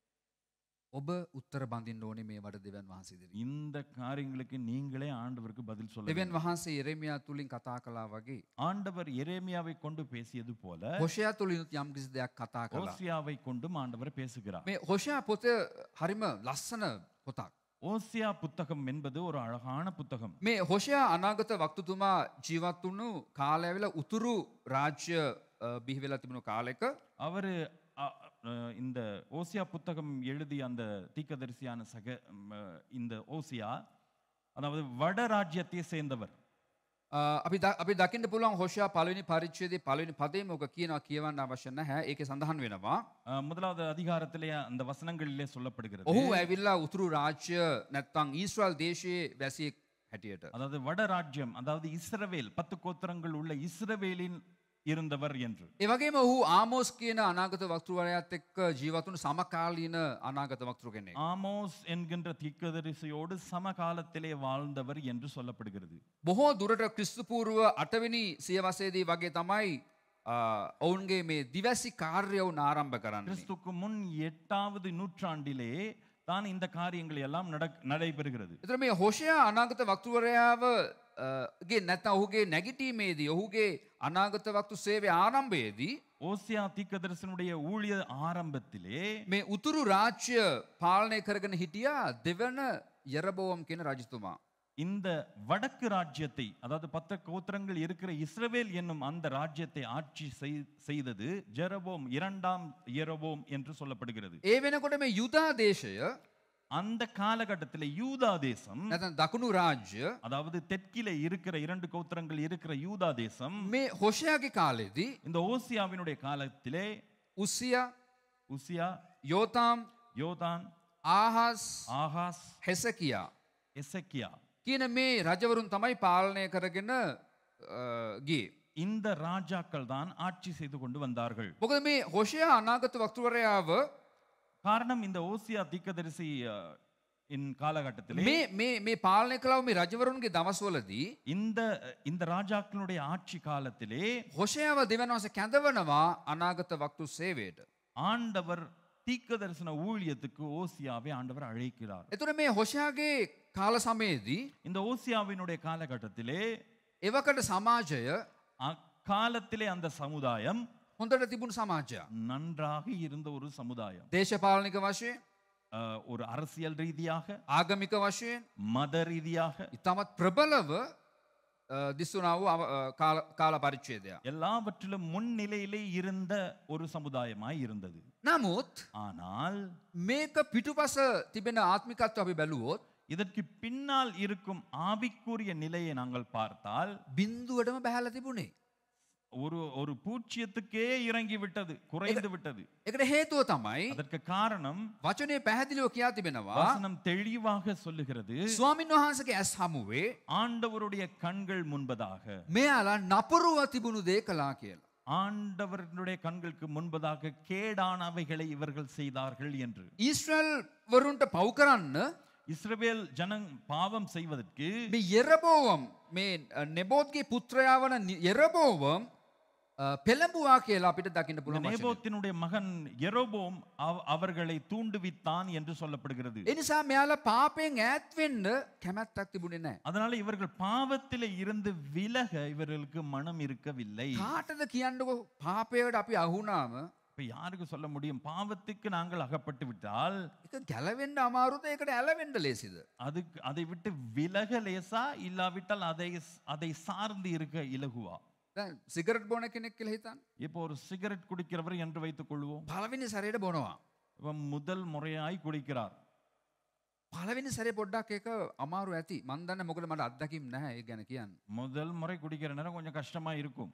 ඔබ උත්තර බඳින් ඕනේ මේ වට දෙවන් වහන්සේදිරි. இந்த காரியங்களுக்கு நீங்களே ஆண்டவருக்கு பதில் சொல்ல දෙවන් வேண்டும். වහන්සේ එරමියා තුළින් කතා කලා වගේ. ஆண்டவர் எரேமியாவை கொண்டு பேசியது போல හොෂයා තුළිනුත් යම් කිසි දෙයක් කතා කලා. ஓசியாவை கொண்டும் ஆண்டவர் பேசுகிறார் මේ හොෂයා පොත හරිම ලස්සන පොතක්. ஓசியா புத்தகம் என்பது ஒரு அழகான புத்தகம் මේ හොෂයා අනාගත වක්තුතුමා ජීවත් වුණු කාලඇවෙල උතුරු රාජ්‍ය අ, බිහිවෙලා තිබුණු කාලෙක அவரு அ, அ, இந்த ஓசியா புத்தகம் எழுதிய அந்த தீக்கதரிசியான சக ம், அ, இந்த ஓசியா அதாவது வட ராஜ்யத்தை சேர்ந்தவர் අ, අපි ද- අපි දකින්න පුළුවන් හොෂයා පලනි පරිච්චේදී පලනි පදේ මොක කියනවා කියවන්න අවශ්‍යන හැ ඒක සඳහන් වෙනවා. அ, முதலாவது அதிகாரத்திலே அந்த வசனங்களிலே சொல்லப்படுகிறது ඔහු ඇවිල්ලා උතුරු රාජ්‍ය නැත්තං ඊස්්‍රල් දේශයේ වැසියෙක් හැටියට. அதாவது வட ராஜ்யம் அதாவது இஸ்ரவேல் பத்து கோத்திரங்கள் உள்ள இஸ்ரவேலின் இருந்தவர் என்று ඒවගේම ඔහු ආමෝස් කියන අනාගත වක්තුවරයත් එක්ක ජීවතුන් සමකාලීන අනාගත වක්තුර කෙනෙ. ஆமோஸ் என்கின்ற தீர்க்கதரிசியோடு சமகாலத்திலே வாழ்ந்தவர் என்று சொல்லப்படுகிறது බොහෝ දුරට ක්‍රිස්තුපූරුව අටවෙනි සියවසේදී වගේ තමයි අ, ඔවුන්ගේ මේ දිවැසි කාර්යවුන් ආරම්භ කරන්න. கிறிஸ்துக்கு முன் எட்டாவது நூற்றாண்டிலே தான் இந்த காரியங்கள் எல்லாம் நடக்- நடைபெறுகிறது එතර මේ හොෂයා අනාගත වක්තුවරයාව අ, ගේ නැත ඔහුගේ නැගිටීමේදී ඔහුගේ අනාගත වක්තු සේවය ආරම්භයේදී ஓசியா தீர்க்கதரிசனுடைய ஊழிய ஆரம்பத்திலே මේ උතුරු රාජ්‍ය පාලනය කරගෙන හිටියා දෙවන යරබෝවම් කියන රජතුමා. இந்த வடக்கு ராஜ்யத்தை அதாவது பத்து கோத்திரங்கள் இருக்கிற இஸ்ரவேல் என்னும் அந்த ராஜ்யத்தை ஆட்சி செய்- செய்தது ஜெரபோம் இரண்டாம் எரபோம் என்று சொல்லப்படுகிறது ඒ වෙනකොට මේ යුදා දේශය அந்த காலகட்டத்திலே யூதா தேசம் නැත දකුණු රාජ්‍ය அதாவது தெற்கிலே இருக்கிற இரண்டு கோத்திரங்கள் இருக்கிற யூதா தேசம் මේ හොෂයාගේ කාලෙදී இந்த ஓசியாவினுடைய காலத்திலே උසිය உசியா යෝතාම් யோதான் ආහස් ஆகாஸ் හෙසකියා. எசக்கியா කියන මේ රජවරුන් තමයි පාලනය කරගෙන අ, ගේ. இந்த ராஜாக்கள் தான் ஆட்சி செய்து கொண்டு வந்தார்கள் මොකද මේ හොෂයා අනාගත වක්තුවරයාව காரணம் இந்த ஓசியா தீக்கதரிசி அஹ், இன் காலகட்டத்திலே මේ මේ මේ පාලනය කලාව මේ රජවරුන්ගේ දවස්වලදී இந்த இந்த ராஜாக்களுடைய ஆட்சி காலத்திலே හොෂයාව දෙවනවස කැඳවනවා අනාගත වක්තු සේවයට. ஆண்டவர் தீக்க தரிசன ஊழியத்துக்கு ஓசியாவை ஆண்டவர் அழைக்கிறார் එතුර මේ හොෂයාගේ කාල සමයේදී இந்த ஓசியாவினுடைய காலகட்டத்திலே එවකට සමාජය அக்காலத்திலே அந்த சமுதாயம் හොඳට තිබුණු සමාජයක්. நன்றாக இருந்த ஒரு சமுதாயம் දේශපාලනික වශයෙන් அஹ், ஒரு அரசியல் ரீதியாக ආගමික වශයෙන් மத ரீதியாக ඉතාමත් ප්‍රබලව දිස්සුනාව කාල පරිච්චේදයක්. எல்லாவற்றிலும் முன்னிலையிலே இருந்த ஒரு சமுதாயமாய் இருந்தது නමුත් ஆனால் මේක පිටුපස තිබෙන ආත්මිකත්ව අපි බැලුවොත් இதற்கு பின்னால் இருக்கும் ஆவிக்குரிய நிலையை நாங்கள் பார்த்தால் බින්දුවටම බැහල තිබුණේ. ஒரு ஒரு பூச்சியத்துக்கே இறங்கி விட்டது குறைந்து விட்டது එකට හේතුව තමයි அதற்கு காரணம் වචනය පැහැදිලිව කියා තිබෙනවා. வசனம் தெளிவாக சொல்லுகிறது ස්වාමින් වහන්සගේ ඇස් හමුවේ ஆண்டவருடைய கண்கள் முன்பதாக මෙයාලා නපුරුව තිබුණු දේ කලා කියලා. ஆண்டவர்களுடைய கண்களுக்கு முன்பதாக கேடானவைகளை இவர்கள் செய்தார்கள் என்று ඊස්ට්‍රල් වරුන්ට පව් කරන්න இஸ்ரவேல் ஜனங் பாவம் செய்வதற்கு මේ යෙරබෝවම් මේ නෙබෝත්ගේ පුත්‍රයාවන යෙරබෝවම් පෙළඹවා කියලා අපිට දකින්න இந்த පුළුවන් වචනය. நேபோத்தினுடைய மகன் எரோபோம் அவ- அவர்களை தூண்டுவித்தான் என்று சொல்லப்படுகிறது එනිසා මෙයාලා පාපයෙන් ඈත්වෙන්න කැමැත්තක් තිබුණේ නෑ. அதனால இவர்கள் பாவத்திலே இருந்து விலக இவர்களுக்கு மனம் இருக்கவில்லை කාටද කියන්නකො පාපයට අපි අහුනාම இப்ப யாருக்கு சொல்ல முடியும் பாவத்துக்கு நாங்கள் அகப்பட்டு விட்டால் එක ගැලවෙන්ඩ අමාරුද එකට ඇලවෙන්ඩ ලේසිද. அதுக்கு அதை விட்டு விலக லேசா இல்லாவிட்டால் அதை அதை சார்ந்து இருக்க இலகுவா සිගරට් බොන කෙනෙක් කියල හිතන්. இப்போ ஒரு சிகரெட் குடிக்கிறவர் என்று வைத்துக் கொள்வோம் පලවිනි සරයට බොනවා. இப்ப முதல் முறையாய் குடிக்கிறார் පලවිනි සැරේ පොඩ්ඩක් එක අමාරු ඇති මන්දන්න මොකද මට අත්දකිම් නැහැ ඒ ගැන කියන්න. முதல் முறை குடிக்கிற நேரம் கொஞ்சம் கஷ்டமா இருக்கும்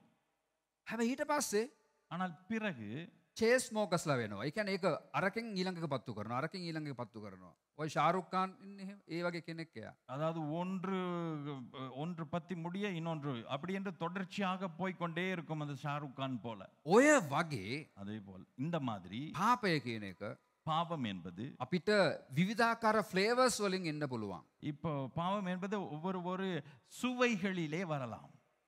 හැබ ඊට පස්සේ ஆனால் பிறகு චේස් මෝකස්ලා වෙනවා එකන ඒක අරකින් ඊළඟ පත්තු කරන අරකින් ඊළඟ පත්තු කරනවා ඔය ශාරුක්කාන් ඒ වගේ කෙනෙක්කයා. அதாவது ஒன்று அஹ், ஒன்று பத்தி முடிய இன்னொன்று அப்படி என்று தொடர்ச்சியாக போய்க்கொண்டே இருக்கும் அந்த ஷாருக் கான் போல ඔය வගේ அதே போல் இந்த மாதிரி පාපය කියන එක பாவம் என்பது අපිට විවිධාකාර ෆ්ලේවර්ස් වලින් එන්න පුළුවන්. இப்போ பாவம் என்பது ஒவ்வொரு ஒரு சுவைகளிலே வரலாம்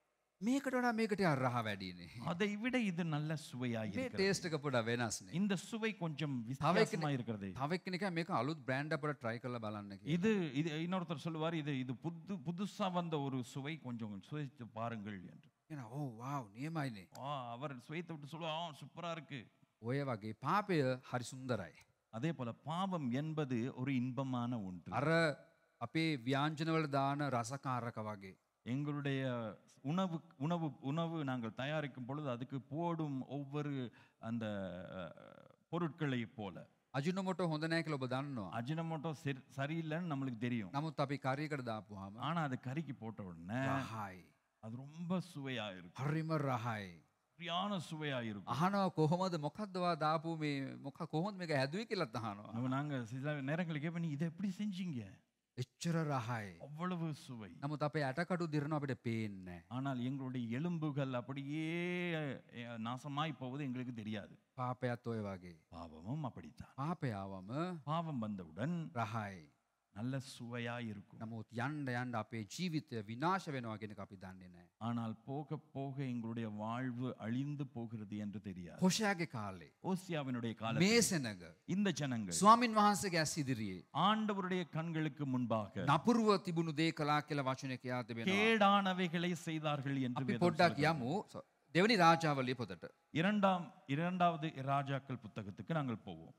මේකට වඩා මේකට අරහ වැඩිනේ. அதை விட இது நல்ல சுவையாய் මේ இருக்கிறது. ටේස්ටක පොඩ වෙනස්නේ. இந்த சுவை கொஞ்சம் வித்தியாசமா இருக்கிறது තවක්නෙක මේක අලුත් බ්‍රන්ඩ් අපට ட்ரை කල බලන්න කියලා. இது இது இன்னொருத்தர் சொல்லுவார் இது இது புது புதுசா வந்த ஒரு சுவை கொஞ்சம் சுவைத்து பாருங்கள் என்று කියන ඕ වාව් නියමයිනේ. ஆ, அவர் சுவைத்து விட்டு சொல்லுவா "ஆ, சூப்பரா இருக்கு ඔය වගේ පාපය හරි සුන්දරයි. அதே போல பாவம் என்பது ஒரு இன்பமான ஒன்று අර අපේ ව්‍යාංජනවල දාන රසකාරක වගේ. எங்களுடைய உணவு உணவு உணவு நாங்கள் தயாரிக்கும் பொழுது அதுக்கு போடும் ஒவ்வொரு அந்த அஹ், பொருட்களை போல අජිනොමොට හොඳ නෑ කියලා ඔබ දන්නවා. அஜினமோட்டோ சரி- சரியில்லைன்னு நம்மளுக்கு தெரியும் නමුත් අපි කරීකට දාපුහම ஆனா அது கறிக்கு போட்ட உடனே රහයි. அது ரொம்ப சுவையா இருக்கும் හරිම රහයි. சரியான சுவையா இருக்கும் අහනවා කොහොමද මොකක්දවා දාපු මේ මොක කොහොත් මේක හැදුවේ කියලත් අහනවා. நம்ம நாங்க சில நேரங்களுக்கு கேட்போம் நீ இதை எப்படி செஞ்சீங்க එච්චර රහයි. அவ்வளவு சுவை නමුත් අපේ ඇටකටු දිරන අපිට පේන්නේ. ஆனால் எங்களுடைய எலும்புகள் அப்படியே அஹ், நாசமாய் போவது எங்களுக்கு தெரியாது පාපයත් ඔය වගේ. பாவமும் அப்படித்தான் පාපයාවම பாவம் வந்தவுடன் රහයි. நல்ல சுவையா இருக்கும் නමුත් යන්ඩ යන්ඩ අපේ ජීවිතය විනාශ වෙනවා කෙනෙ අපි දන්නේ නෑ. ஆனால் போக போக எங்களுடைய வாழ்வு அழிந்து போகிறது என்று தெரியாது හොෂයාගේ කාලේ. ஓசியாவினுடைய கால මේ සෙනග. இந்த ஜனங்கள் ස්වාමින් වහන්සේගේ ඇස් ඉදිරියේ. ஆண்டவருடைய கண்களுக்கு முன்பாக නපුරුව තිබුණු දේ කලා කියලා වචනය කියා තිබෙන. கேடானவைகளை செய்தார்கள் என்று අපි வேதம் පොඩ්ඩක් சொல்கிறது. යමු So, දෙවනි රාජාවලිය පොතට. இரண்டாம் இரண்டாவது ராஜாக்கள் புத்தகத்துக்கு நாங்கள் போவோம்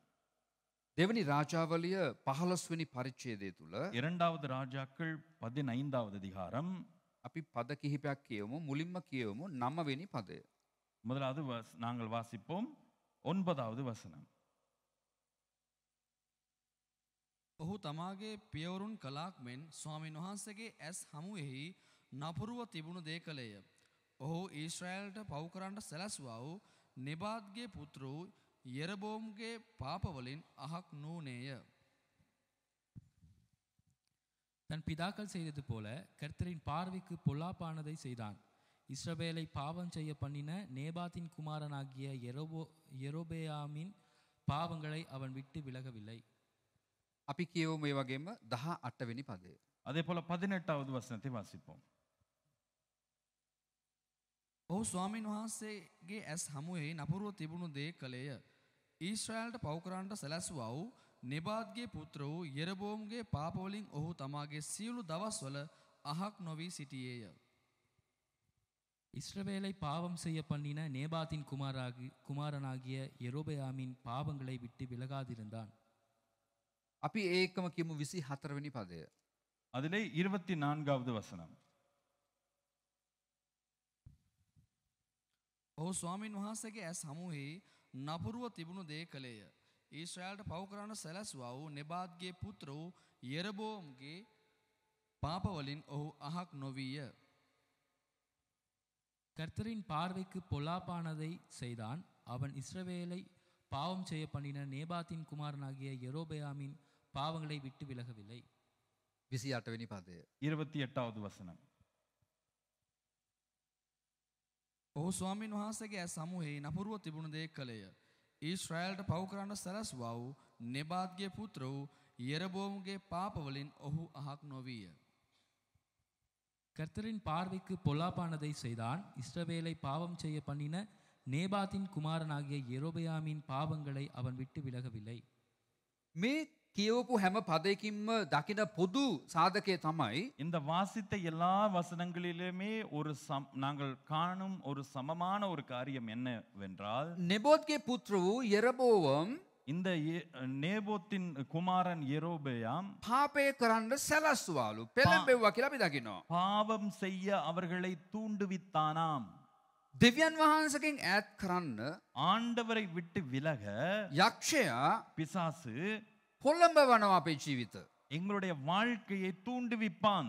දෙවනි රාජාවලිය පහලොස්වනි පරිච්චේදය තුළ இரண்டாவது ராஜாக்கள் பதினைந்தாவது அதிகாரம் අපි පද කිහිපයක් කියවමු මුලින්ම කියවමු නම්මවෙනි පදය. முதலாவது வஸ்- நாங்கள் வாசிப்போம் ஒன்பதாவது வசனம் ඔහු තමාගේ පියවරුන් කලාක් මෙන් ස්වාමීන් වහන්සේගේ ඇස් හමුවෙහි නපුරුව තිබුණු දේ කළේය. ඔහු ඊශ්‍රෑල්ට පව්කරන්ට සැලැස්වා වූ නිබාත්ගේ පුත්‍ර වූ යෙරබෝම්ගේ පාපවලින් අහක් නූනේය. தன் பிதாக்கள் செய்தது போல கர்த்தரின் பார்வைக்கு பொல்லாப்பானதை செய்தான் இஸ்ரவேலை பாவம் செய்ய பண்ணின நேபாத்தின் குமாரனாகிய எரோபோ எரோபேயாமின் பாவங்களை அவன் விட்டு விலகவில்லை අපි කියවම ඒ වගේම දහ අටවෙනි පදය. அதே போல பதினெட்டாவது வசனத்தை வாசிப்போம் ඔහු ස්වාමීන් වහන්සේගේ ඇස් හමුවෙහි නපුරුව තිබුණු දේ කළේය. ඊශ්‍රෑල්ට පවකරන්ට සැලැස්වා වූ නෙබාත්ගේ පුත්‍ර වූ යෙරබෝම්ගේ පාපවලින් ඔහු තමාගේ සියලු දවස්වල අහක් නොවී සිටියේය. இஸ்ரவேலை பாவம் செய்ய பண்ணின நேபாத்தின் குமாராகி குமாரனாகிய எரோபயாமின் பாவங்களை விட்டு விலகாதிருந்தான் අපි ඒකම කියමු විසි හතරවනි පදය. அதிலே இருபத்தி நான்காவது வசனம் ඔහු ස්වාමීන් වහන්සේගේ ඇස් හමුහි නපුරුව තිබුණු දේ කළේය. ඊශ්‍රෑල්ට පවකරන්න සැලැස්වා වූ නෙබාත්ගේ පුත්‍ර වූ යෙරබෝම්ගේ පාපවලින් ඔහු අහක් නොවීය. கர்த்தரின் பார்வைக்கு பொல்லாப்பானதை செய்தான் அவன் இஸ்ரவேலை பாவம் செய்ய பண்ணின நேபாத்தின் குமாரனாகிய எரோபயாமின் பாவங்களை விட்டு விலகவில்லை විසි අටවැනි පදය. இருபத்தி எட்டாவது வசனம் ඔහු ස්වාමීන් වහන්සේගේ ඇස් සමුහේ නපුරුව තිබුණු දේ කළේය. ඊශ්‍රෑල්ට පවකරන්න සැලැස්වා වූ නෙබාත්ගේ පුත්‍ර වූ යෙරබෝම්ගේ පාපවලින් ඔහු අහක් නොවීය. கர்த்தரின் பார்வைக்கு பொல்லாப்பானதை செய்தான் இஸ்ரவேலை பாவம் செய்ய பண்ணின நேபாத்தின் குமாரனாகிய எரோபயாமின் பாவங்களை அவன் விட்டு விலகவில்லை මේ කියවපු හැම පදයකින්ම දකින පොදු සාධකය තමයි இந்த வாசித்த எல்லா வசனங்களிலுமே ஒரு சம் நாங்கள் காணும் ஒரு சமமான ஒரு காரியம் என்னவென்றால் නෙබෝත්ගේ පුත්‍ර වූ යෙරබෝවම් இந்த ஏ- நேபோத்தின் குமாரன் எரோபெயாம் පාපය කරන්න සැලස්වාලු පෙළඹෙව්වා කියලා අපි දකිනවා. பாவம் செய்ய அவர்களை தூண்டுவித்தானாம் දෙවියන් වහන්සකින් ඇත් කරන්න ஆண்டவரை விட்டு விலக යක්ෂයා பிசாசு පොල්ලඹ වනවා අපේ ජීවිත. எங்களுடைய வாழ்க்கையை தூண்டுவிப்பான்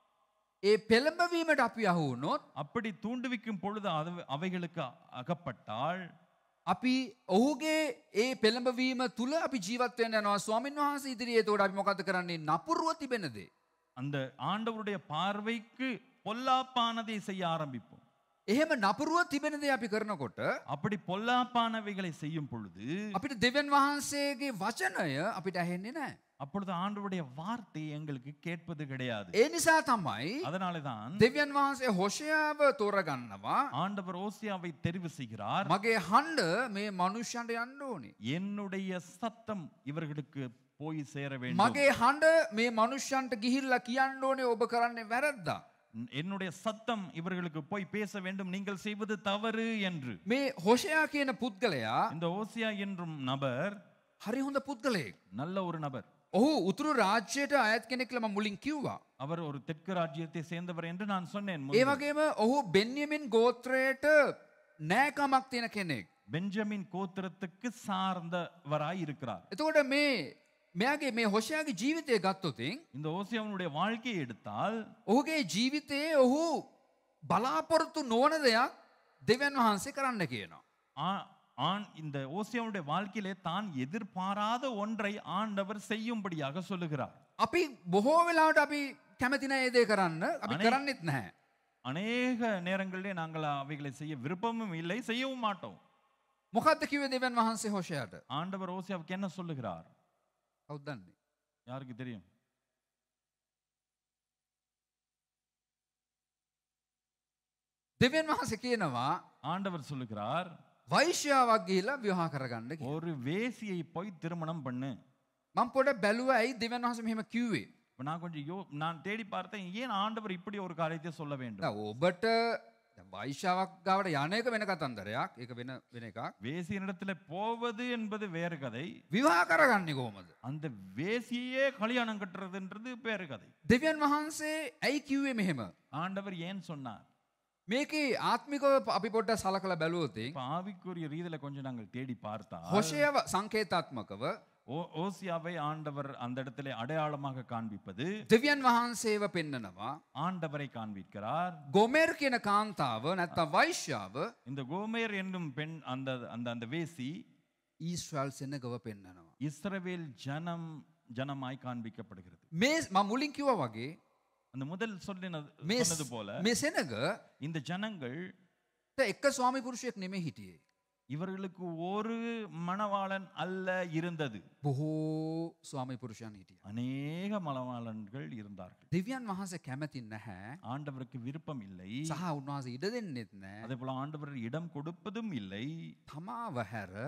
ඒ පෙළඹවීමට අපි අහුනොත් அப்படி தூண்டுவிக்கும் பொழுது அது- அவைகளுக்கு அகப்பட்டால் අපි ඔහුගේ ඒ පෙළඹවීම තුළ අපි ජීවත්වයෙන් යනවා ස්වාමින් වහන්සේ ඉදිරියේ තෝට අපි මොකද කරන්නේ නපුරුව තිබෙනදේ. அந்த ஆண்டவருடைய பார்வைக்கு பொல்லாப்பானதை செய்ய ஆரம்பிப்போம் එහෙම නපුරුව තිබෙනදේ අපි කරනකොට அப்படி பொல்லாப்பானவைகளை செய்யும் பொழுது අපිට දෙවන් වහන්සේගේ වචනය අපිට ඇහෙන්නේ නෑ. அப்பொழுது ஆண்டவருடைய வார்த்தை எங்களுக்கு கேட்பது கிடையாது ඒ නිසා තමයි அதனாலதான் දෙවියන් වහන්සේ හොෂයාව තෝරගන්නවා ஆண்டவர் ஓசியாவை தெரிவு செய்கிறார் මගේ හන්ඩ මේ මනුෂ්‍යන්ට යන්න ඕනේ. என்னுடைய சத்தம் இவர்களுக்கு போய் சேர வேண்டும் මගේ හන්ඩ මේ මනුෂ්‍යන්ට ගිහිල්ලා කියන්න ඕනේ ඔබ කරන්නේ වැරද්දා. என்னுடைய சத்தம் இவர்களுக்கு போய் பேச வேண்டும் நீங்கள் செய்வது தவறு என்று මේ හොෂයා කියන පුද්ගලයා இந்த ஓசியா என்றும் நபர் හරි හොඳ පුද්ගලයෙක්. நல்ல ஒரு நபர் ඔහු උතුරු රාජ්‍යයට අයත් කෙනෙක්ලම මුලින් කිව්වා. அவர் ஒரு தெற்கு ராஜ்யத்தை சேர்ந்தவர் என்று நான் சொன்னேன் ඒ முன்பு. වගේම ඔහු බෙන්යමින් ගෝත්‍රයට නෑකමක් තියෙන කෙනෙක්. பெஞ்சமின் கோத்திரத்துக்கு சார்ந்தவராய் இருக்கிறார் එතකොට මේ මෙයාගේ මේ හොෂයාගේ ජීවිතය ගත්තොතින් இந்த ஓசியாவினுடைய வாழ்க்கையை எடுத்தால் ඔහුගේ ජීවිතයේ ඔහු බලාපොරොත්තු නොවන දෙයක් දෙවන් වහන්සේ කරන්න කියනවා. ஆ- ஆண் இந்த ஓசியாவுடைய வாழ்க்கையிலே தான் எதிர்பாராத ஒன்றை ஆண்டவர் செய்யும்படியாக சொல்லுகிறார் අපි බොහෝ වෙලාවට අපි කැමතින ඒදේ කරන්න අපි අනේ- කරන්නෙත් නැහැ. அநேக நேரங்களிலே நாங்கள் அவைகளை செய்ய விருப்பமும் இல்லை செய்யவும் மாட்டோம் මොකක්ද කිවේ දෙවන් වහන්සේ හොෂයට ஆண்டவர் ஓசியாவுக்கு என்ன சொல்லுகிறார் කවුදන්නේ. யாருக்கு தெரியும் දෙවන් වහස කියනවා ஆண்டவர் சொல்லுகிறார் වෛශ්‍යාවක් ගිහිලා විවාහ කරගන්න කියලා. ஒரு வேசியை போய் திருமணம் பண்ணு මං පොඩ බැලුව ඇයි දෙවන් වහස මෙහෙම කිව්වේ. இப்ப நான் கொஞ்சம் யோ நான் தேடி பார்த்தேன் ஏன் ஆண்டவர் இப்படி ஒரு காரியத்தை சொல்ல வேண்டும் දැන් ඔබට දැන් වෛශ්‍යාවක් ගාවට යන එක වෙන කතන්දරයක් ඒක වෙන වෙන එකක්. வேசியனிடத்துல போவது என்பது வேறு கதை විවාහ කරගන්නේ කොහොමද. அந்த வேசியே கல்யாணம் கட்டுறதுன்றது வேறு கதை දෙවියන් වහන්සේ ඇයි කිව්වේ මෙහෙම. ஆண்டவர் ஏன் சொன்னார் මේකේ ආත්මිකව අපි පොඩ්ඩ සලකල බැලුවතින්. இப்ப ஆவிக்குரிய ரீதியில கொஞ்சம் நாங்கள் தேடி பார்த்தா හොෂයව සංකේතාත්මකව ஓ- ஓசியாவை ஆண்டவர் அந்த இடத்துல அடையாளமாக காண்பிப்பது දෙවියන් වහන්සේව පෙන්නනවා. ஆண்டவரை காண்பிக்கிறார் ගොමෙර් කියන කාන්තාව නැත්තම් වෛශ්‍යාව இந்த கோமேர் என்னும் பெண் அந்த அந்த அந்த வேசி ඊස්්‍රල් සෙනගව පෙන්නනවා. இஸ்ரவேல் ஜனம் ஜனமாய் காண்பிக்கப்படுகிறது මේ ම මුලින් කිව වගේ அந்த முதல் சொல்லினது මේ சொன்னது போல මේ සෙනග இந்த ஜனங்கள் එක ස්වාමි පුරුෂයෙක් නෙමේ හිටියේ. இவர்களுக்கு ஒரு மணவாளன் அல்ல இருந்தது බොහෝ ස්වාමි පුරුෂයන් හිටිය. அநேக மணவாளன்கள் இருந்தார்கள் දෙවියන් වහන්සේ කැමතින් නැහැ ஆண்டவருக்கு விருப்பம் இல்லை සහ උන්වහස ඉඩ දෙන්නෙත් නෑ அதே போல ஆண்டவர் இடம் கொடுப்பதும் இல்லை තමාව හැර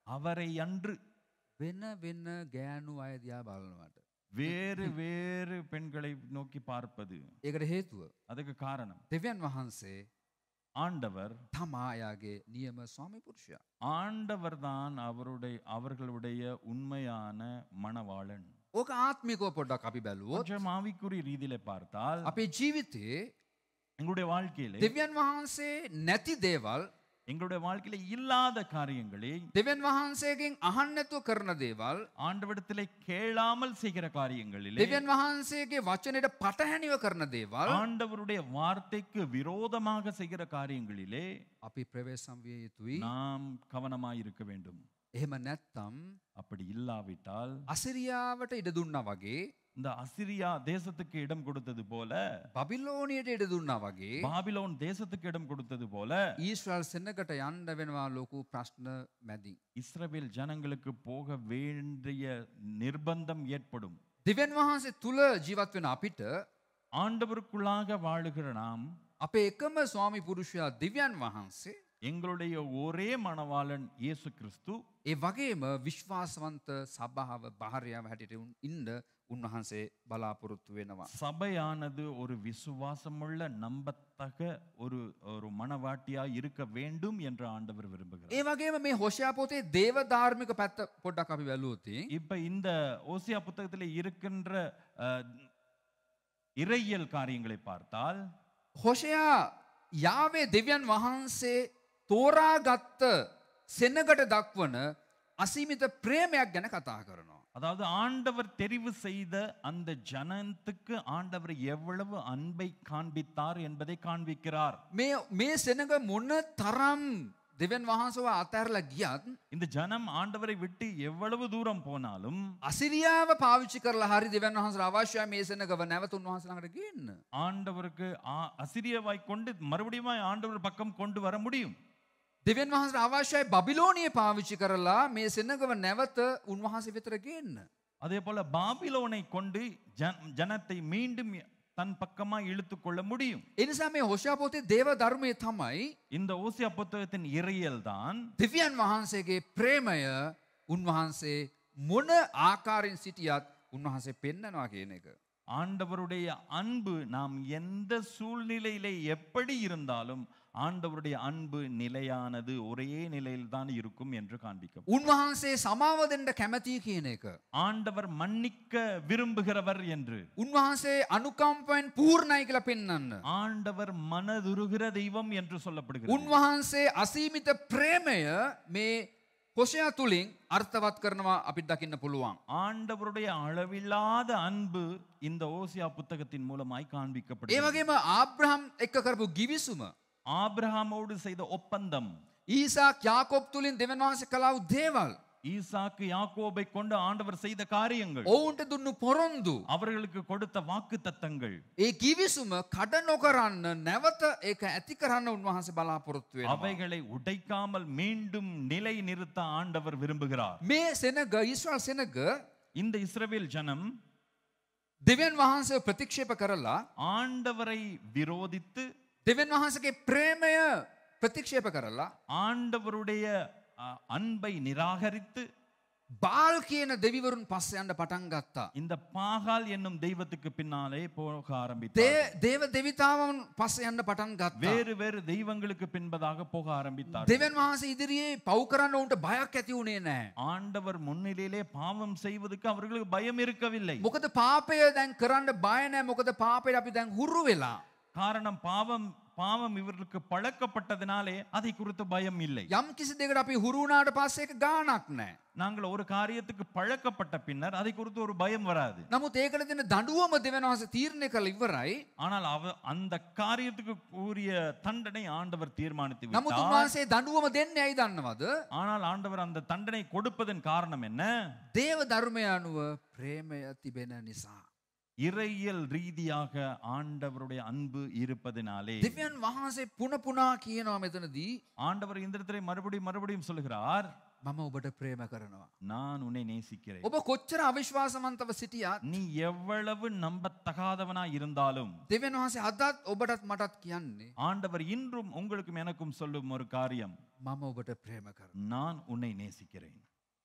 அவரை அன்று වෙන වෙන ගෑනු අය දිහා බලනවට. வேறு வேறு பெண்களை நோக்கி பார்ப்பது ඒකට හේතුව. அதுக்கு காரணம் දෙවියන් වහන්සේ ஆண்டவர் තමායාගේ නියම ස්වාමි පුරුෂයා. ஆண்டவர் தான் அவருடைய அவர்களுடைய உண்மையான மணவாளன் ඕක ආත්මිකව පොඩ්ඩක් අපි බැලුවොත් கொஞ்சம் ஆவிக்குரிய ரீதியில பார்த்தால் අපේ ජීවිතයේ எங்களுடைய வாழ்க்கையிலே දෙවියන් වහන්සේ නැති දේවල් எங்களுடைய வாழ்க்கையில இல்லாத காரியங்களை දෙවන් වහන්සේගෙන් අහන්නැතුව කරන දේවල් ஆண்டவரிடத்திலே கேளாமல் செய்கிற காரியங்களிலே දෙවන් වහන්සේගේ වචනයට පටහැනිව කරන දේවල් ஆண்டவருடைய வார்த்தைக்கு விரோதமாக செய்கிற காரியங்களிலே අපි ප්‍රවේශම් විය යුතුයි. நாம் கவனமாய் இருக்க வேண்டும் එහෙම නැත්තම් அப்படி இல்லாவிட்டால் අසිරියාවට ඉඩ දුන්නා වගේ இந்த அசிரியா தேசத்துக்கு இடம் கொடுத்தது போல බබිලෝනියට ඉඩ දුන්නා වගේ பாபிலோன் தேசத்துக்கு இடம் கொடுத்தது போல ඊශ්‍රල් සෙන්නකට යන්න වෙනවා ලොකු ප්‍රශ්න මැදින්. இஸ்ரவேல் ஜனங்களுக்கு போக வேண்டிய நிர்பந்தம் ஏற்படும் දෙවන් වහන්සේ තුළ ජීවත් වෙන අපිට ஆண்டவருக்குள்ளாக வாழுகிற நாம் අපේ එකම ස්වාමි පුරුෂයා දෙවියන් වහන්සේ எங்களுடைய ஒரே மணவாளன் இயேசு கிறிஸ்து ඒ වගේම විශ්වාසවන්ත සභාව භාරයාව හැටියට උන් ඉන්න උන්වහන්සේ බලාපොරොත්තු වෙනවා. சபையானது ஒரு விசுவாசமுள்ள நம்பத்தக ஒரு ஒரு மனவாட்டியா இருக்க வேண்டும் என்று ஆண்டவர் விரும்புகிறார் ඒ වගේම මේ හොෂයා පොතේ දේව ධාර්මික පැත්ත පොඩ්ඩක් අපි බැලුවොතින් இப்ப இந்த ஓசியா புத்தகத்தில் இருக்கின்ற அஹ், இறையியல் காரியங்களை பார்த்தால் හොෂයා යාවේ දෙවියන් වහන්සේ තෝරාගත්ත සෙනගට දක්වන අසීමිත ප්‍රේමයක් ගැන කතා කරනවා. அதாவது ஆண்டவர் தெரிவு செய்த அந்த ஜனத்துக்கு ஆண்டவர் எவ்வளவு அன்பை காண்பித்தார் என்பதை காண்பிக்கிறார் මේ මේ සෙනග මොන්න තරම් දෙවන් වහන්සව අතැරල ගියත් இந்த ஜனம் ஆண்டவரை விட்டு எவ்வளவு தூரம் போனாலும் අසිරියාව පාවිච්චි කරලා හරි දෙවන් වහන්ස අවශ්‍යය මේ සෙනගව නැවත උන්වහන්සලඟට ගන්න. ஆண்டவருக்கு ஆ- அசிரியவாய் கொண்டு மறுபடியும் ஆண்டவர் பக்கம் கொண்டு வர முடியும் දෙවන් වහන්ස අවශ්‍යයි බිලෝනිය පාවිච්චි කරලා මේ සෙනගව නැවත උන්වහන්සේ වෙතර ගන්න. அதே போல பாபிலோனை கொண்டு ஜன- ஜனத்தை மீண்டும் தன் பக்கமா இழுத்து கொள்ள முடியும் එනිසා මේ හොෂා පොතේ දේව ධර්මය තමයි இந்த ஓசியா புத்தகத்தின் இறையியல் தான் දෙවියන් වහන්සේගේ ප්‍රේමය උන්වහන්සේ මොන ආකාරයෙන් සිටියත් උන්වහන්සේ පෙන්නනවා කියන එක. ஆண்டவருடைய அன்பு நாம் எந்த சூழ்நிலையிலே எப்படி இருந்தாலும் ஆண்டவருடைய அன்பு நிலையானது ஒரே நிலையில் தான் இருக்கும் என்று காண்பிக்கும் උන්වහන්සේ සමාව දෙන්න කැමැති කියන එක. ஆண்டவர் மன்னிக்க விரும்புகிறவர் என்று උන්වහන්සේ අනුකම්පයෙන් පූර්ණයි කියලා පෙන්වන්න. ஆண்டவர் மனதுருகிற தெய்வம் என்று சொல்லப்படுகிறது උන්වහන්සේ අසීමිත ප්‍රේමය මේ හොෂයා තුළින් අර්ථවත් කරනවා අපිට දකින්න පුළුවන්. ஆண்டவருடைய அளவில்லாத அன்பு இந்த ஓசியா புத்தகத்தின் மூலமாய் ඒ காண்பிக்கப்படுகிறது වගේම ආබ්‍රහම් එක්ක කරපු ගිවිසුම. ஆபிரகாமோடு செய்த ஒப்பந்தம் ඊසාක් යාකොබ් තුළින් දෙවන් වහන්සේ කලාව දේවල්. ஈசாக்கு யாக்கோபை கொண்டு ஆண்டவர் செய்த காரியங்கள் ඔවුන්ට දුන්නු පොරොන්දු. அவர்களுக்கு கொடுத்த வாக்கு தத்தங்கள் ඒ කිවිසුම කඩ නොකරන්න නැවත ඒක ඇති කරන්න උන්වහන්සේ බලාපොරොත්තු වෙනවා. அவைகளை உடைக்காமல் மீண்டும் நிலை நிறுத்த ஆண்டவர் விரும்புகிறார் මේ සෙනග ඊස්්‍රල් සෙනග இந்த இஸ்ரவேல் ஜனம் දෙවන් වහන්සේ ප්‍රතික්ෂේප කරලා ஆண்டவரை விரோதித்து දෙවන් වහන්සගේ ප්‍රේමය ප්‍රතික්ෂේප කරලා ஆண்டவருடைய அ, அன்பை நிராகரித்து බාල් කියන දෙවිවරුන් පස්සයන්ට පටන් ගත්තා. இந்த பாகால் என்னும் தெய்வத்துக்கு பின்னாலே போக ஆரம்பித்தார் දේ- දේව දෙවිතාවන් පස්ස යන්න පටන් ගත්තා. வேறு வேறு தெய்வங்களுக்கு பின்பதாக போக ஆரம்பித்தார் දෙවන් වහන්සේ ඉදිරියේ පව් කරන්න ඔවුන්ට බයක් ඇති වුණේ නෑ. ஆண்டவர் முன்னிலையிலே பாவம் செய்வதற்கு அவர்களுக்கு பயம் இருக்கவில்லை මොකද පාපය දැන් කරන්න බයනෑ මොකද පාපයට අපි දැන් හුරු වෙලා. காரணம் பாவம் பாவம் இவர்களுக்கு பழக்கப்பட்டதினாலே அதை குறித்து பயம் இல்லை යම් කිසි දෙකට අපි හුරුුණාට පස්සේ එක ගානක් නෑ. நாங்கள் ஒரு காரியத்துக்கு பழக்கப்பட்ட பின்னர் அதை குறித்து ஒரு பயம் வராது නමුත් ඒකට දෙන දඩුවම දෙවන් වහස තීරණය කළ ඉවරයි. ஆனால் அவ அந்த காரியத்துக்கு கூறிய தண்டனை ஆண்டவர் தீர்மானித்து නමුත් விட்டார் උන්වහන්සේ දඩුවම දෙන්න ඇයි දන්නවද. ஆனால் ஆண்டவர் அந்த தண்டனை கொடுப்பதன் காரணம் என்ன දේව ධර්මය අනුව ප්‍රේමය තිබෙන නිසා. இறையியல் ரீதியாக ஆண்டவருடைய அன்பு இருப்பதினாலே දෙවියන් වහන්සේ පුනපුනා කියනවා මෙතනදී ஆண்டவர் இந்த இடத்திலே மறுபடியும் மறுபடியும் சொல்கிறார் මම ඔබට ප්‍රේම කරනවා. நான் உன்னை நேசிக்கிறேன் ඔබ කොච්චර අවිශ්වාසමන්තව සිටියත් நீ எவ்வளவு நம்பத்தகாதவனா இருந்தாலும் දෙවන් වහන්සේ අදත් ඔබටත් මටත් කියන්නේ. ஆண்டவர் இன்றும் உங்களுக்கும் எனக்கும் சொல்லும் ஒரு காரியம் මම ඔබට ප්‍රේම කර. நான் உன்னை நேசிக்கிறேன்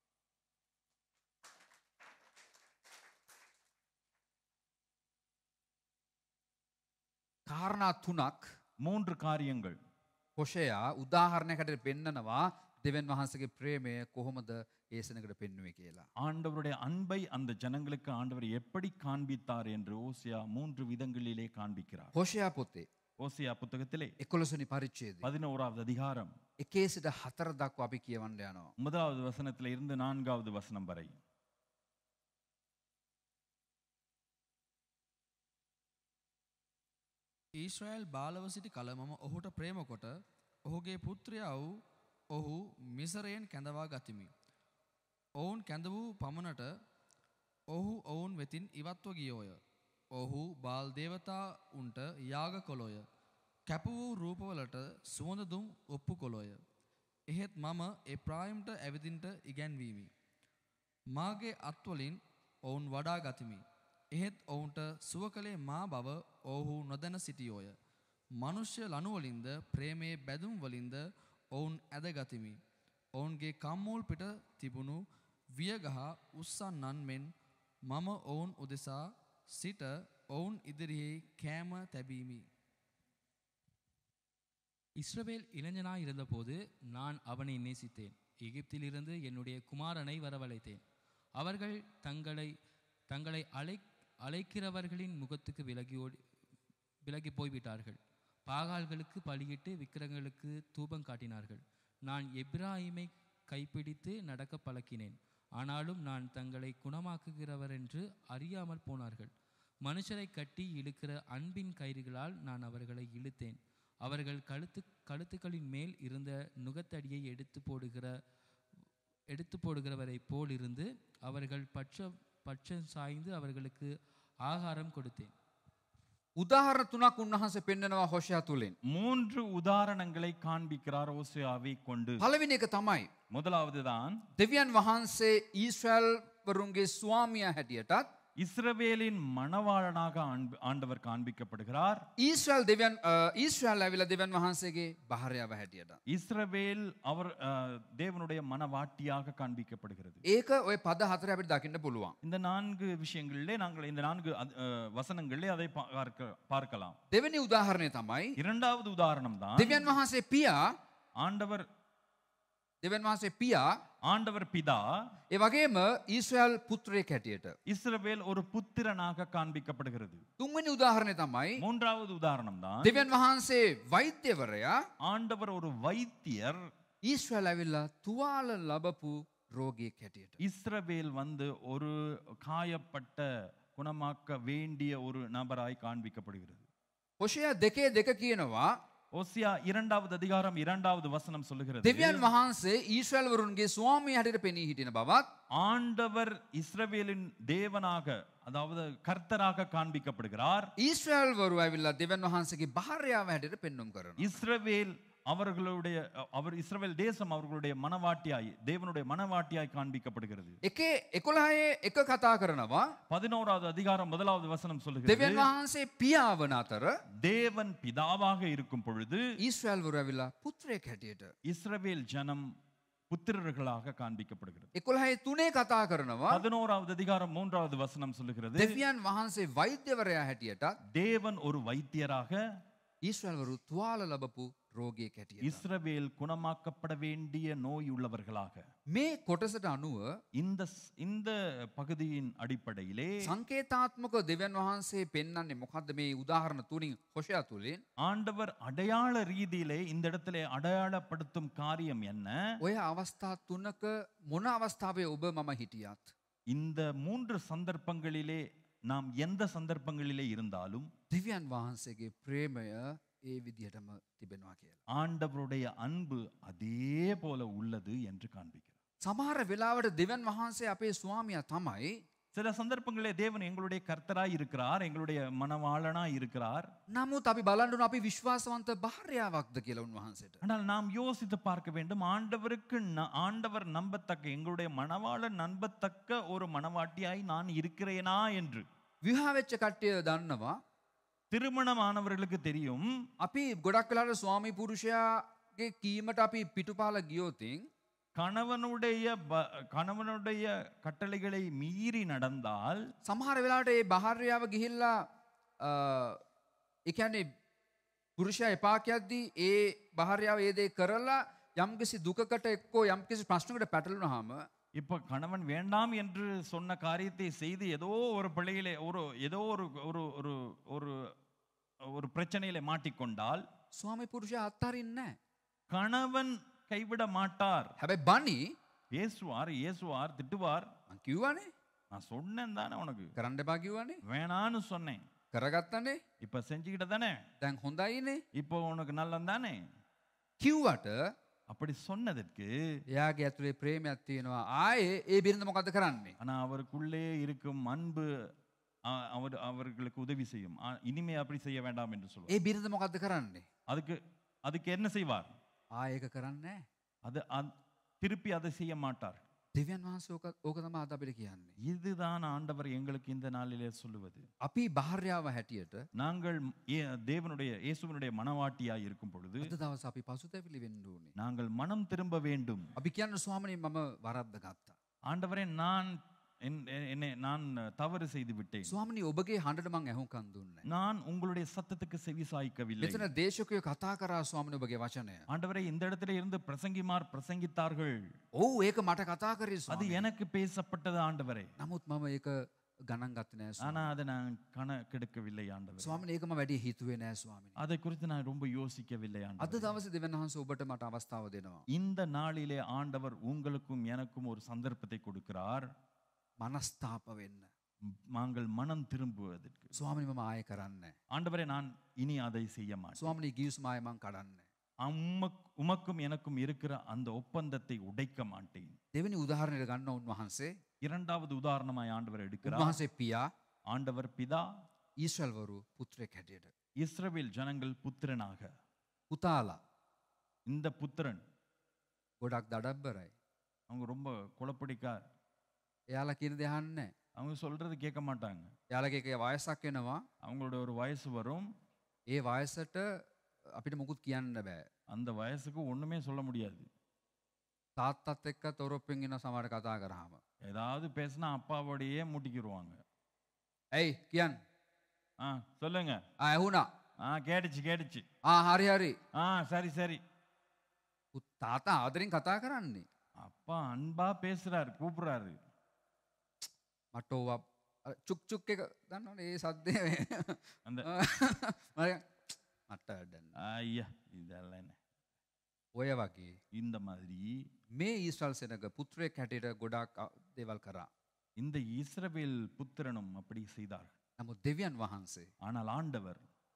කාරණා තුනක් மூன்று காரியங்கள் හොෂයා උදාහරණයකට පෙන්නනවා දෙවන් වහන්සගේ ප්‍රේමය කොහොමද ඒසනකට පෙන්නුවේ කියලා. ஆண்டவருடைய அன்பை அந்த ஜனங்களுக்கு ஆண்டவர் எப்படி காண்பித்தார் என்று ஓசியா மூன்று விதங்களிலே காண்பிக்கிறார் හොෂයා පොතේ ஓசியா புத்தகத்திலே එකොලොසනි පරිච්චේද. பதினோராவது அதிகாரம் එකේ සිට හතර දක්ව අපි කියවන්න යනවා. முதலாவது வசனத்தில இருந்து நான்காவது வசனம் வரை ඊශ්‍රයිල් බාලව සිටි කල මම ඔහුට ප්‍රේමකොට ඔහුගේ පුත්‍රයා වූ ඔහු මිසරයෙන් කැඳවා ගතිමි. ඔවුන් කැඳ වූ පමණට ඔහු ඔවුන් වෙතින් ඉවත්ව ගියෝය. ඔහු බාල් දේවතා උන්ට යාග කොළොය. කැප වූ රූපවලට සුවඳදුම් ඔප්පු කොළොය. එහෙත් මම එප්‍රායිම්ට ඇවිදින්ට ඉගැන්වීමි. මාගේ අත්වලින් ඔවුන් වඩා ගතිමි. එහෙත් ඔවුන්ට සුව කළේ මා බව ඔවුහු නොදැන සිටියෝය. මනුෂ්‍ය ලනුවලින්ද ප්‍රේමයේ බැදුම් වලින්ද ඔවුන් ඇදගතිමි. ඔවුන්ගේ කම්මූල් පිට තිබුණු වියගහ උත්සන්නන් මෙන් මම ඔවුන් උදෙසා සිට ඔවුන් ඉදිරියේ කෑම තැබීමි. இஸ்ரவேல் இளைஞனாய் இருந்தபோது நான் அவனை நேசித்தேன் எகிப்திலிருந்து என்னுடைய குமாரனை வரவழைத்தேன் அவர்கள் தங்களை தங்களை அழை அழைக்கிறவர்களின் முகத்துக்கு விலகி ஓடி விலகி போய்விட்டார்கள் பாகால்களுக்கு பலியிட்டு விக்கிரங்களுக்கு தூபம் காட்டினார்கள் நான் எப்ராஹிமை கைப்பிடித்து நடக்க பழக்கினேன் ஆனாலும் நான் தங்களை குணமாக்குகிறவர் என்று அறியாமல் போனார்கள் மனுஷரை கட்டி இழுக்கிற அன்பின் கயிறுகளால் நான் அவர்களை இழுத்தேன் அவர்கள் கழுத்து கழுத்துக்களின் மேல் இருந்த நுகத்தடியை எடுத்து போடுகிற எடுத்து போடுகிறவரை போல் இருந்து அவர்கள் பட்ச பட்சம் சாய்ந்து அவர்களுக்கு ஆகாரம் கொடுத்தேன் උදාහරණ තුනක් උන්වහන්සේ පෙන්න්නනවා හොෂයා තුළින්. மூன்று உதாரணங்களை காண்பிக்கிறார் ஓசியாவை கொண்டு පලවිනි එක තමයි. முதலாவதுதான் දෙවියන් වහන්සේ ඊස්වැල් වරුන්ගේ ස්වාමිය හැටියටත් இஸ்ரவேலின் மணவாளனாக ஆண்ப- ஆண்டவர் காண்பிக்கப்படுகிறார் ඊස්වල් දෙවන් ඊස්වල් ඇවිල දෙවන් වහන්සේගේ භාරයාව හැටියට. இஸ்ரவேல் அவர் அஹ், தேவனுடைய மனவாட்டியாக காண்பிக்கப்படுகிறது ඒක ඔය පද හතර අපිට දකින්න පුළුවන්. இந்த நான்கு விஷயங்களிலே நாங்கள் இந்த நான்கு அத்- அஹ், வசனங்களிலே அதை பார்க்க பார்க்கலாம் දෙවැනි උදාහරණය තමයි இரண்டாவது உதாரணம் தான் දෙවියන් වහන්සේ පියා ஆண்டவர் දෙවන් වහන්සේ පියා ஆண்டவர் பிதா ඒ වගේම ඊස්වල් පුත්‍රය හැටියට. இஸ்ரவேல் ஒரு புத்திரனாக காண்பிக்கப்படுகிறது තුන්වැනි උදාහරණය තමයි மூன்றாவது உதாரணம் தான் දෙවන් වහන්සේ වෛද්‍යවරයා ஆண்டவர் ஒரு வைத்தியர் ඊස්වල් ඇවිල්ලා තුවාල ලබපු රෝගියෙක් හැටියට. இஸ்ரவேல் வந்து ஒரு காயப்பட்ட குணமாக்க வேண்டிய ஒரு நபராய் காண்பிக்கப்படுகிறது හොෂය දෙකේ දෙක කියනවා ஓசியா இரண்டாவது அதிகாரம் இரண்டாவது வசனம் சொல்லுகிறது දෙවියන් වහන්සේ ඊශ්වල්වරුන්ගේ ස්වාමී හටිට පෙනී හිටින බවත් ஆண்டவர் இஸ்ரவேலின் தேவனாக அதாவது கர்த்தராக காண்பிக்கப்படுகிறார் ඊශ්වල්වරු ඇවිල්ලා දෙවන් වහන්සේගේ භාරයාව හැටිට පෙන්නුම් කරන. இஸ்ரவேல் அவர்களுடைய அவர் இஸ்ரவேல் தேசம் அவர்களுடைய மனவாட்டியாய் தேவனுடைய மனவாட்டியாய் காண்பிக்கப்படுகிறது එකේ එකොළහයේ එක කතා කරනවා பதினோராவது அதிகாரம் முதலாவது வசனம் දෙවන් சொல்லுகிறது වහන්සේ පියාවන අතර தேவன் பிதாவாக இருக்கும் பொழுது ඊශ්වල්වරු ඇවිල්ලා පුත්‍රයෙක් හැටියට. இஸ்ரவேல் ஜனம் புத்திரர்களாக காண்பிக்கப்படுகிறது එකොළහයි තුනේ කතා කරනවා பதினோராவது அதிகாரம் மூன்றாவது வசனம் சொல்லுகிறது දෙවියන් වහන්සේ වෛද්‍යවරයා හැටියටත් தேவன் ஒரு வைத்தியராக ඊශ්වල්වරු තුවාල ලබපු රෝගය හැටියට. இஸ்ரவேல் குணமாக்கப்பட வேண்டிய நோய் உள்ளவர்களாக මේ කොටසට අනුව இந்த ஸ்- இந்த பகுதியின் அடிப்படையிலே සංකේතාත්මක දෙවන් වහන්සේ පෙන්න්නන්නේ මොකක්ද මේ උදාහරණ තුළින් හොෂයා තුළින් ஆண்டவர் அடையாள ரீதியிலே இந்த இடத்திலே அடையாளப்படுத்தும் காரியம் என்ன ඔය අවස්ථා තුන්නක මොන අවස්ථාවේ ඔබ මම හිටියත්. இந்த மூன்று சந்தர்ப்பங்களிலே நாம் எந்த சந்தர்ப்பங்களிலே இருந்தாலும் දෙවියන් වහන්සේගේ ප්‍රේමය ඒ විදිහටම තිබෙනවා කියලා. ஆண்டவருடைய அன்பு அதே போல உள்ளது என்று காண்பிக்கிறார் සමහර වෙලාවට දෙවන් වහන්සේ අපේ ස්වාමිය තමයි சில சந்தர்ப்பங்களிலே தேவன் எங்களுடைய கர்த்தராய் இருக்கிறார் எங்களுடைய மனவாளனாய் இருக்கிறார் නමුත් අපි බලන්ඩුන අපි විශ්වාසවන්ත භාර්යාවක්ද කියලා උන්වහන්සේට. ஆனால் நாம் யோசித்து பார்க்க வேண்டும் ஆண்டவருக்கு ந- ஆண்டவர் நம்பத்தக்க எங்களுடைய மணவாளன் நம்பத்தக்க ஒரு மணவாட்டியாய் நான் இருக்கிறேனா என்று විහාවෙච්ච කට්ටය දන්නවා திருமணமானவர்களுக்கு தெரியும் අපි ගොඩක් කලාට ස්වාමී පුරුෂයා පියාගේ කීමට අපි පිටුපාල ගියෝතින් கணவனுடைய ப- கணவனுடைய கட்டளைகளை மீறி நடந்தால் සමහර වෙලාට ඒ භාර්යාව ගිහිල්ලා එකන්නේ පුරුෂය එපාකයක්දී ඒ භාර්යාව ඒදේ කරලා යම්කිසි දුකට එක්කෝ යම්කිසි ප්‍රශ්නකට පැටලුන හම இப்ப கணவன் வேண்டாம் என்று சொன்ன காரியத்தை செய்து ஏதோ ஒரு பிள்ளையிலே ஒரு ஏதோ ஒரு ஒரு ஒரு ஒரு ஒரு பிரச்சனையில மாட்டிக்கொண்டால் ස්වාමි පුරුෂය අත්හරින්න. கணவன் கைவிட மாட்டார் හැබැයි බනි ஏசுவார் ஏசுவார் திட்டுவார் මං කිව්වනේ நான் சொன்னேன் தானே உனக்கு කරන්න එපා කිව්වනේ வேணான்னு சொன்னேன் කරගත්තනේ இப்ப செஞ்சுக்கிட்ட தானே දැන් හොඳයිනේ இப்போ உனக்கு நல்லம் தானே කිව්වට அப்படி சொன்னதற்கு එයාගේ ඇතුළේ ප්‍රේමයක් තියෙනවා ආයේ ඒ බිරිඳ මොකද කරන්නේ. ஆனா அவருக்குள்ளே இருக்கும் அன்பு அ- அவர் அவர்களுக்கு உதவி செய்யும் ஆ, இனிமே அப்படி செய்ய வேண்டாம் என்று சொல்லுவார் ඒ බිරිඳ මොකක්ද කරන්නේ. அதுக்கு அதுக்கு என்ன செய்வார் ආයක කරන්නේ. அது அ- திருப்பி அதை செய்ய மாட்டார் දෙවන් වහන්සේ ඕක ඕක තම අද අපිට කියන්නේ. இதுதான் ஆண்டவர் எங்களுக்கு இந்த நாளிலே சொல்லுவது අපි භාර්යාව හැටියට நாங்கள் ஏ- தேவனுடைய இயேசுவனுடைய மனவாட்டியாய் இருக்கும் பொழுது අද දවස අපි පසුතැවිලි වෙන්න ඕනේ. நாங்கள் மனம் திரும்ப வேண்டும் අපි කියන්න ස්වාමනී මම වරද්ද ගත්තා. ஆண்டவரே நான் என்- எ- என்னை நான் தவறு செய்து விட்டேன் ස්වාමනී ඔබගේ හඬට මං ඇහුම්කන් දුන්නේ. நான் உங்களுடைய சத்தத்துக்கு செவி சாய்க்கவில்லை මෙතන දේශකයෝ කතා කරා ස්වාමනි ඔබගේ වචනය. ஆண்டவரே இந்த இடத்துல இருந்து பிரசங்கிமார் பிரசங்கித்தார்கள் ඔව් ඒක මට කතා කරේ அது ස්වාමී. எனக்கு பேசப்பட்டது ஆண்டவரே නමුත් මම ඒක ගණන් ගත්තේ නෑ ස්වාමී. ஆனா அதை நான் கணக்கெடுக்கவில்லை ஆண்டவர் ස්වාමනි ඒක මම වැඩි හිතුවේ නෑ ස්වාමිනි. அதை குறித்து நான் ரொம்ப யோசிக்கவில்லை අද ஆண்டவர் දවසේ දෙවන් වහන්සේ ඔබට මට අවස්ථාව දෙනවා. இந்த நாளிலே ஆண்டவர் உங்களுக்கும் எனக்கும் ஒரு சந்தர்ப்பத்தை கொடுக்கிறார் මනස්ථාප වෙන්න. ம், நாங்கள் மனம் திரும்புவதற்கு ස්වාමිනි මම ආය කරන්න. ஆண்டவரே நான் இனி அதை செய்ய மாட்டேன் ස්වාමිනි ගියුස්මාය මං කඩන්න. அம்மக்- உமக்கும் எனக்கும் இருக்கிற அந்த ஒப்பந்தத்தை உடைக்க மாட்டேன் දෙවනි උදාහරණයට ගන්න උන්වහන්සේ இரண்டாவது உதாரணமாய் ஆண்டவர் எடுக்கிறார் උන්වහන්සේ පියා ஆண்டவர் பிதா ඊශ්‍රල්වරු පුත්‍රෙක් හැටියට. இஸ்ரவேல் ஜனங்கள் புத்திரனாக පුතාලා இந்த புத்திரன் ගොඩක් දඩබ්බරයි. அவங்க ரொம்ப குழப்படிக்கார் එයාලා කියන දෙහන්න. அவங்க சொல்றது கேட்க மாட்டாங்க යාලක එක වයසක් වෙනවා அவங்களோட ஒரு வயசு வரும் ඒ වයසට අපිට මොකුත් කියන්න බෑ. அந்த வயசுக்கு ஒண்ணுமே சொல்ல முடியாது තාත්තත් එක්ක තොරොප්පෙන් එන සමට කතා කරාම. ஏதாவது பேசினா அப்பாவோடையே மூட்டிக்கிருவாங்க ඇයි කියන් ஆ சொல்லுங்க ඇහුණා ஆ கேட்டுச்சு கேட்டுச்சு ආ හරි හරි ஆ சரி சரி උත් තාතා ආදරින් කතා කරන්නේ. அப்பா அன்பா பேசுறாரு கூப்பிடுறாரு මට ඕවා චුක් චුක් එක දන්නවන ඒ සද්දය அந்த මට වැඩන්න. ஐயா இதெல்லாம் என்ன ඔය වගේ இந்த மாதிரி මේ ඊස්ටල් සෙනක පුත්‍රය කැටට ගොඩක් අ- දේවල් කරා. இந்த இஸ்ரவேல் புத்திரனும் அப்படி செய்தார் නමුත් දෙවියන් වහන්සේ ஆனால் ஆண்டவர்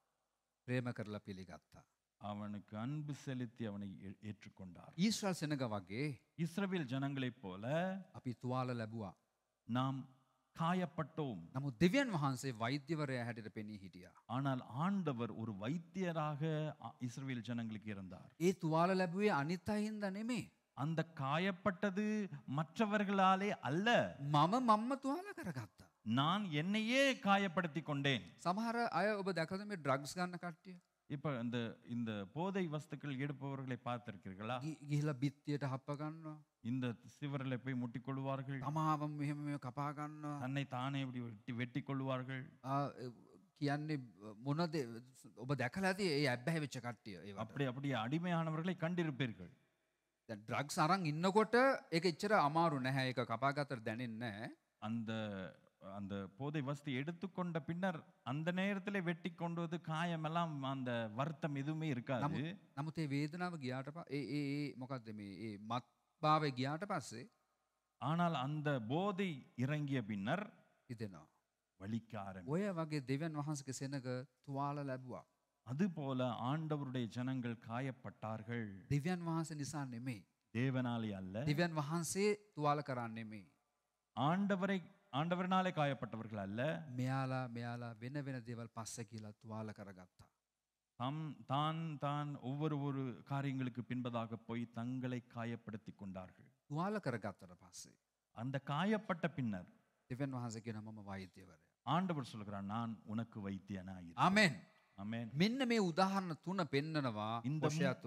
ප්‍රේම කරලා පිළිගත්තා. அவனுக்கு அன்பு செலுத்தி அவனை ஏ- ஏற்றுக்கொண்டார் ඊස්ටල් සෙනක වගේ இஸ்ரவேல் ஜனங்களைப் போல අපි තුවාල ලැබවා. நாம் காயப்பட்டோம் නමුත් දෙවියන් වහන්සේ වෛද්‍යවරය හැටිට පෙනී හිටියා. ஆனால் ஆண்டவர் ஒரு வைத்தியராக அ- இஸ்ரவேல் ஜனங்களுக்கு இருந்தார் ඒ තුවාල ලැබුවේ අනිත් අහින්ද නෙමේ. அந்த காயப்பட்டது மற்றவர்களாலே அல்ல මම මම්ම තුවාල කරගත්තා. நான் என்னையே காயப்படுத்தி கொண்டேன் සමහර අය ඔබ දැකද මේ ඩ්‍රග්ස් ගන්න කට්ටිය. இப்ப இந்த இந்த போதை வஸ்துக்கள் எடுப்பவர்களை பார்த்திருக்கிறீர்களா ගි- ගිහිල්ලා බිත්තියට හප්ප ගන්නවා. இந்த சிவரில் போய் முட்டிக் கொள்வார்கள் තමාවම් මෙහෙම මෙහෙම කපා ගන්නවා. தன்னை தானே இப்படி வெட்டி வெட்டி கொள்வார்கள் ආ, එ- කියන්නේ මොනද ඔබ දැකලා ඇති ඒ ඇබ්බැහි වෙච්ච කට්ටිය ඒවට. அப்படி அப்படி அடிமையானவர்களை கண்டிருப்பீர்கள் දැන් ඩ්‍රග්ස් අරන් ඉන්නකොට ඒක එච්චර අමාරු නැහැ ඒක කපාගත්තට දැනෙන්නේ නැහැ. அந்த அந்த போதை வஸ்து எடுத்துக்கொண்ட பின்னர் அந்த நேரத்திலே வெட்டி கொண்டுவது காயமெல்லாம் அந்த வருத்தம் எதுவுமே இருக்காது නමුත් නමුත් ඒ වේදනාව ගියාට ප- ඒ ඒ ඒ මොකක්ද මේ ඒ මත්භාවය ගියාට පස්සේ ஆனால் அந்த போதை இறங்கிய பின்னர் හිතෙනවා. வலிக்க ஆரம்பி ඔය වගේ දෙවන් වහන්සේගේ සෙනග තුවාල ලැබුවා. அதுபோல ஆண்டவருடைய ஜனங்கள் காயப்பட்டார்கள் දෙවියන් වහන්සේ නිසා නෙමෙයි. தேவனாலே அல்ல දෙවියන් වහන්සේ තුවාල කරන්න නෙමෙයි. ஆண்டவரை ஆண்டவரினாலே காயப்பட்டவர்கள் அல்ல මෙයාලා මෙයාලා වෙන වෙන දේවල් පස්ස කියලා තුවාල කරගත්තා. தம் தான் தான் ஒவ்வொரு ஒரு காரியங்களுக்கு பின்பதாக போய் தங்களை காயப்படுத்தி கொண்டார்கள் තුවාල කරගත්තට පස්සේ. அந்த காயப்பட்ட பின்னர் දෙවන් වහන්සේ කියන මම වෛද්‍යවරය. ஆண்டவர் சொல்கிறான் நான் உனக்கு வைத்தியனாயிரு ආමෙන්. ஆமென் මෙන්න මේ උදාහරණ තුන පෙන්නනවා இந்த පොෂයා තුළින්.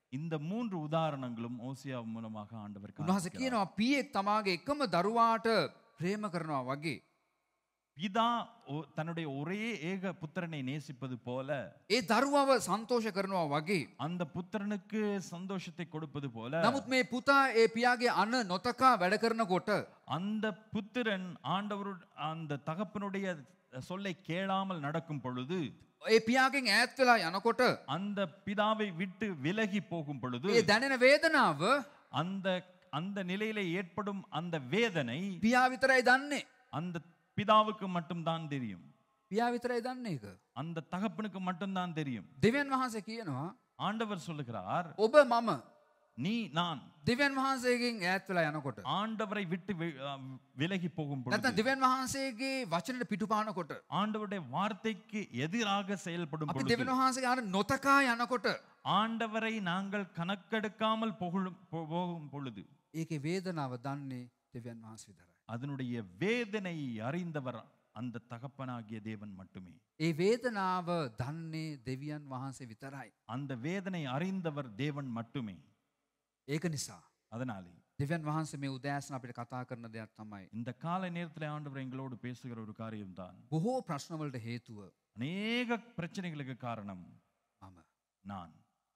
இந்த மூன்று உதாரணங்களும் ஓசியா மூலமாக ஆண்டவர் උන්වහස காண்பிக்கிறார். කියනවා පියෙක් තමාගේ එකම දරුවාට ප්‍රේම කරනවා වගේ. பிதா ஒ- தன்னுடைய ஒரே ஏக புத்திரனை நேசிப்பது போல ඒ දරුවව සන්තෝෂ කරනවා වගේ. அந்த புத்திரனுக்கு சந்தோஷத்தை கொடுப்பது போல නමුත් මේ පුතා ඒ පියාගේ අන්න නොතකා වැඩ කරනකොට அந்த புத்திரன் ஆண்டவரு அந்த தகப்பனுடைய சொல்லை கேளாமல் நடக்கும் பொழுது ඒ පියාගෙන් ඈත් වෙලා යනකොට அந்த பிதாவை விட்டு விலகி போகும் பொழுது ඒ දැනෙන වේදනාව அந்த அந்த நிலையில ஏற்படும் அந்த வேதனை පියා විතරයි දන්නේ. அந்த பிதாவுக்கு மட்டும்தான் தெரியும் පියා විතරයි දන්නේ එක. அந்த தகப்பனுக்கு மட்டும்தான் தெரியும் දෙවන් වහන්සේ කියනවා ஆண்டவர் சொல்லுகிறார் ඔබ මම நீ நான் දෙවන් වහන්සේගෙන් ඈත් වෙලා යනකොට. ஆண்டவரை விட்டு வி- அ, விலகி போகும் නැත්නම් பொழுது දෙවන් වහන්සේගේ වචනට පිටුපානකොට. ஆண்டவருடைய வார்த்தைக்கு எதிராக செயல்படும் අපි பொழுது දෙවන් වහන්සේ අර නොතකා යනකොට. ஆண்டவரை நாங்கள் கணக்கெடுக்காமல் புகழும் போ- போகும் பொழுது ඒකේ වේදනාව දන්නේ දෙවන් වහන්ස විතරයි. அதனுடைய வேதனை அறிந்தவர் அந்த தகப்பனாகிய தேவன் மட்டுமே ඒ වේදනාව දන්නේ දෙවියන් වහන්සේ විතරයි. அந்த வேதனை அறிந்தவர் தேவன் மட்டுமே ඒක නිසා. அதனாலே දෙවන් වහන්සේ මේ උදෑසන අපිට කතා කරන දෙයක් තමයි. இந்த கால நேரத்தில் ஆண்டவர் எங்களோடு பேசுகிற ஒரு காரியம்தான் බොහෝ ප්‍රශ්නවලට හේතුව அநேக பிரச்சனைகளுக்கு காரணம் මම. நான்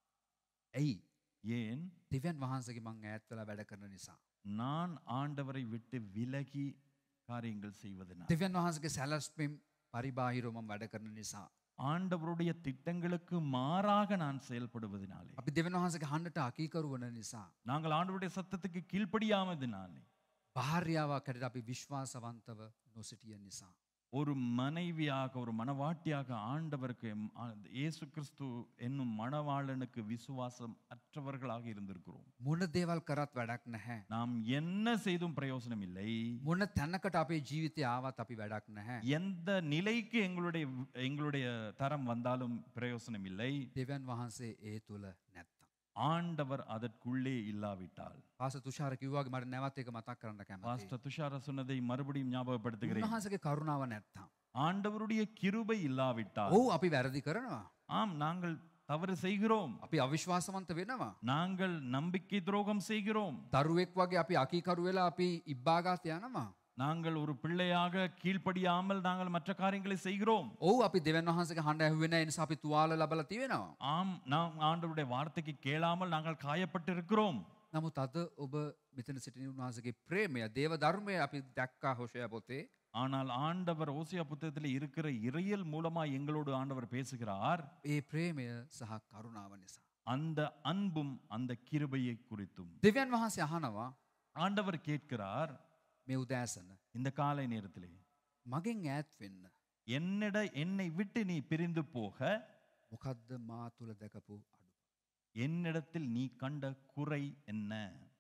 ඇයි ஏன் දෙවන් වහන්සගේ මං ඇත්වල වැඩ කරන නිසා. நான் ஆண்டவரை விட்டு விலகி காரியங்கள் செய்வதனால் දෙවන් වහන්සගේ සැලස්පෙම් පරිබාහිරෝමම් වැඩ කරන නිසා. ஆண்டவருடைய திட்டங்களுக்கு மாறாக நான் செயல்படுவதனாலே අපි දෙවන් වහන්සගේ හන්ඩට අකීකරුවන නිසා. நாங்கள் ஆண்டவருடைய சத்தத்துக்கு கீழ்ப்படியாமதினாலே භාර්යාවක් කැට අපි විශ්වාසවන්තව නොසිටිය නිසා. ஒரு மனைவியாக ஒரு மணவாட்டியாக ஆண்டவருக்கு எம்- ஆ- இயேசு கிறிஸ்து என்னும் மணவாளனுக்கு விசுவாசம் அற்றவர்களாக இருந்திருக்கிறோம் මොන දේවල් කරත් වැඩක් නැහැ. நாம் என்ன செய்தும் பிரயோசனம் இல்லை මොන තැන්නකට අපේ ජීවිතය ආවත් අපි වැඩක් නැහැ. எந்த நிலைக்கு எங்களுடைய எங்களுடைய தரம் வந்தாலும் பிரயோசனம் இல்லை දෙවන් වහන්සේ ඒ තුළ නැත්ත. ஆண்டவர் அதற்குள்ளே இல்லாவிட்டால் පාස තුෂාර කිව්වාගේ මට නැවත් එක මතක් කරන්න කැමති. பாஸ்டர் துஷார சொன்னதை மறுபடியும் ஞாபகப்படுத்துகிறேன் උන්වහන්සගේ කරුණාව නැත්තම්. ஆண்டவருடைய கிருபை இல்லாவிட்டால் ඔහු අපි වැරදි කරනවා. ஆம் நாங்கள் தவறு செய்கிறோம் අපි අවිශ්වාසවන්ත වෙනවා. நாங்கள் நம்பிக்கை துரோகம் செய்கிறோம் දරුවෙක් වගේ අපි අකීකරු වෙලා අපි ඉබ්බාගාත යනවා. நாங்கள் ஒரு பிள்ளையாக கீழ்ப்படியாமல் நாங்கள் மற்ற காரியங்களை செய்கிறோம் ඔහු අපි දෙවන් වහන්සගේ හඬ ඇහුවෙන නිසා අපි තුවාල ලබල තිවෙනවා. ஆம் நாம் ஆண்டவருடைய வார்த்தைக்கு கேளாமல் நாங்கள் காயப்பட்டு இருக்கிறோம் නමුත් අද ඔබ මෙතන සිටින උන්වහන්සගේ ප්‍රේමය දේව ධර්මය අපි දැක්කා හොෂය පොතේ ஆனால் ஆண்டவர் ஓசியா புத்தகத்தில் இருக்கிற இறையல் மூலமா எங்களோடு ஆண்டவர் பேசுகிறார் ඒ ප්‍රේමය සහ කරුණාව නිසා. அந்த அன்பும் அந்த கிருபையை குறித்தும் දෙවන් වහන්සේ අහනවා ஆண்டவர் கேட்கிறார் මේ උදෑසන. இந்த காலை நேரத்திலே මගෙන් ඈත් වෙන්න. என்னிட என்னை விட்டு நீ பிரிந்து போக මොකක්ද මා තුළ දැකපු අඩු. என்னிடத்தில் நீ கண்ட குறை என்ன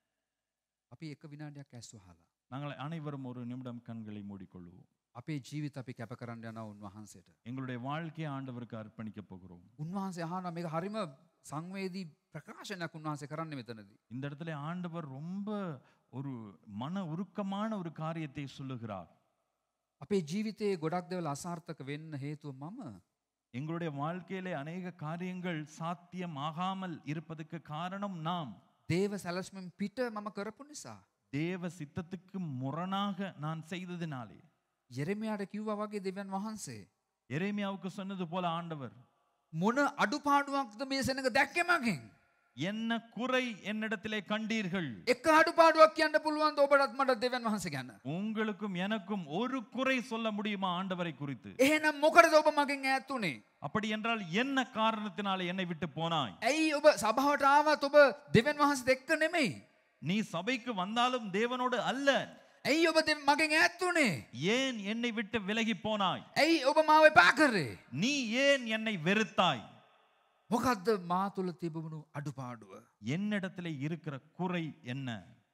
අපි එක විනාඩයක් ඇස්වහලා. நாங்கள் அனைவரும் ஒரு நிமிடம் கண்களை மூடிக்கொள்வோம் අපේ ජීවිත අපි කැප කරන්න යන උන්වහන්සේට. எங்களுடைய வாழ்க்கையை ஆண்டவருக்கு அர்ப்பணிக்கப் போகிறோம் උන්වහන්සේ අහන මේක හරිම සංවේදී ප්‍රකාශනයක් උන්වහන්සේ කරන්න මෙතනදී. இந்த இடத்துல ஆண்டவர் ரொம்ப ஒரு மன உருக்கமான ஒரு காரியத்தை சொல்லுகிறார் අපේ ජීවිතයේ ගොඩක් දෙවල් අසාර්ථක වෙන්න හේතුව මම. எங்களுடைய வாழ்க்கையிலே அநேக காரியங்கள் சாத்தியம் ஆகாமல் இருப்பதற்கு காரணம் நாம் දේව සැලස්මෙන් පිට මම කරපු නිසා. தேவ சித்தத்துக்கு முரணாக நான் செய்ததினாலே යෙරමයාට කිව්වා වගේ දෙවන් වහන්සේ. எரேமியாவுக்கு சொன்னது போல ஆண்டவர் මොන අඩුපාඩුවක්ද මේ සෙනක දැක්කමකින්. என்ன குறை என்னிடத்திலே கண்டீர்கள் එක අඩුපාඩුවක් කියන්න පුළුවන් ඔබටත් මට දෙවන් වහන්ස ගැන්න. உங்களுக்கும் எனக்கும் ஒரு குறை சொல்ல முடியுமா ஆண்டவரை குறித்து එහෙනම් මොකරද ඔබ මගෙන් ඇත්තුනේ. அப்படி என்றால் என்ன காரணத்தினால என்னை விட்டு போனாய் ඇයි ඔබ සභාවට ආවත් ඔබ දෙවන් වහන්ස දෙක්ක නෙමෙයි. நீ சபைக்கு வந்தாலும் தேவனோடு அல்ல ඇයි ඔබ දෙ- මගෙන් ඇත්තුනේ. ஏன் என்னை விட்டு விலகி போனாய் ඇයි ඔබ මාව එපා කරේ. நீ ஏன் என்னை வெறுத்தாய் මොකක්ද මා තුළ තිබුණු අඩුපාඩුව. என்னிடத்திலே இருக்கிற குறை என்ன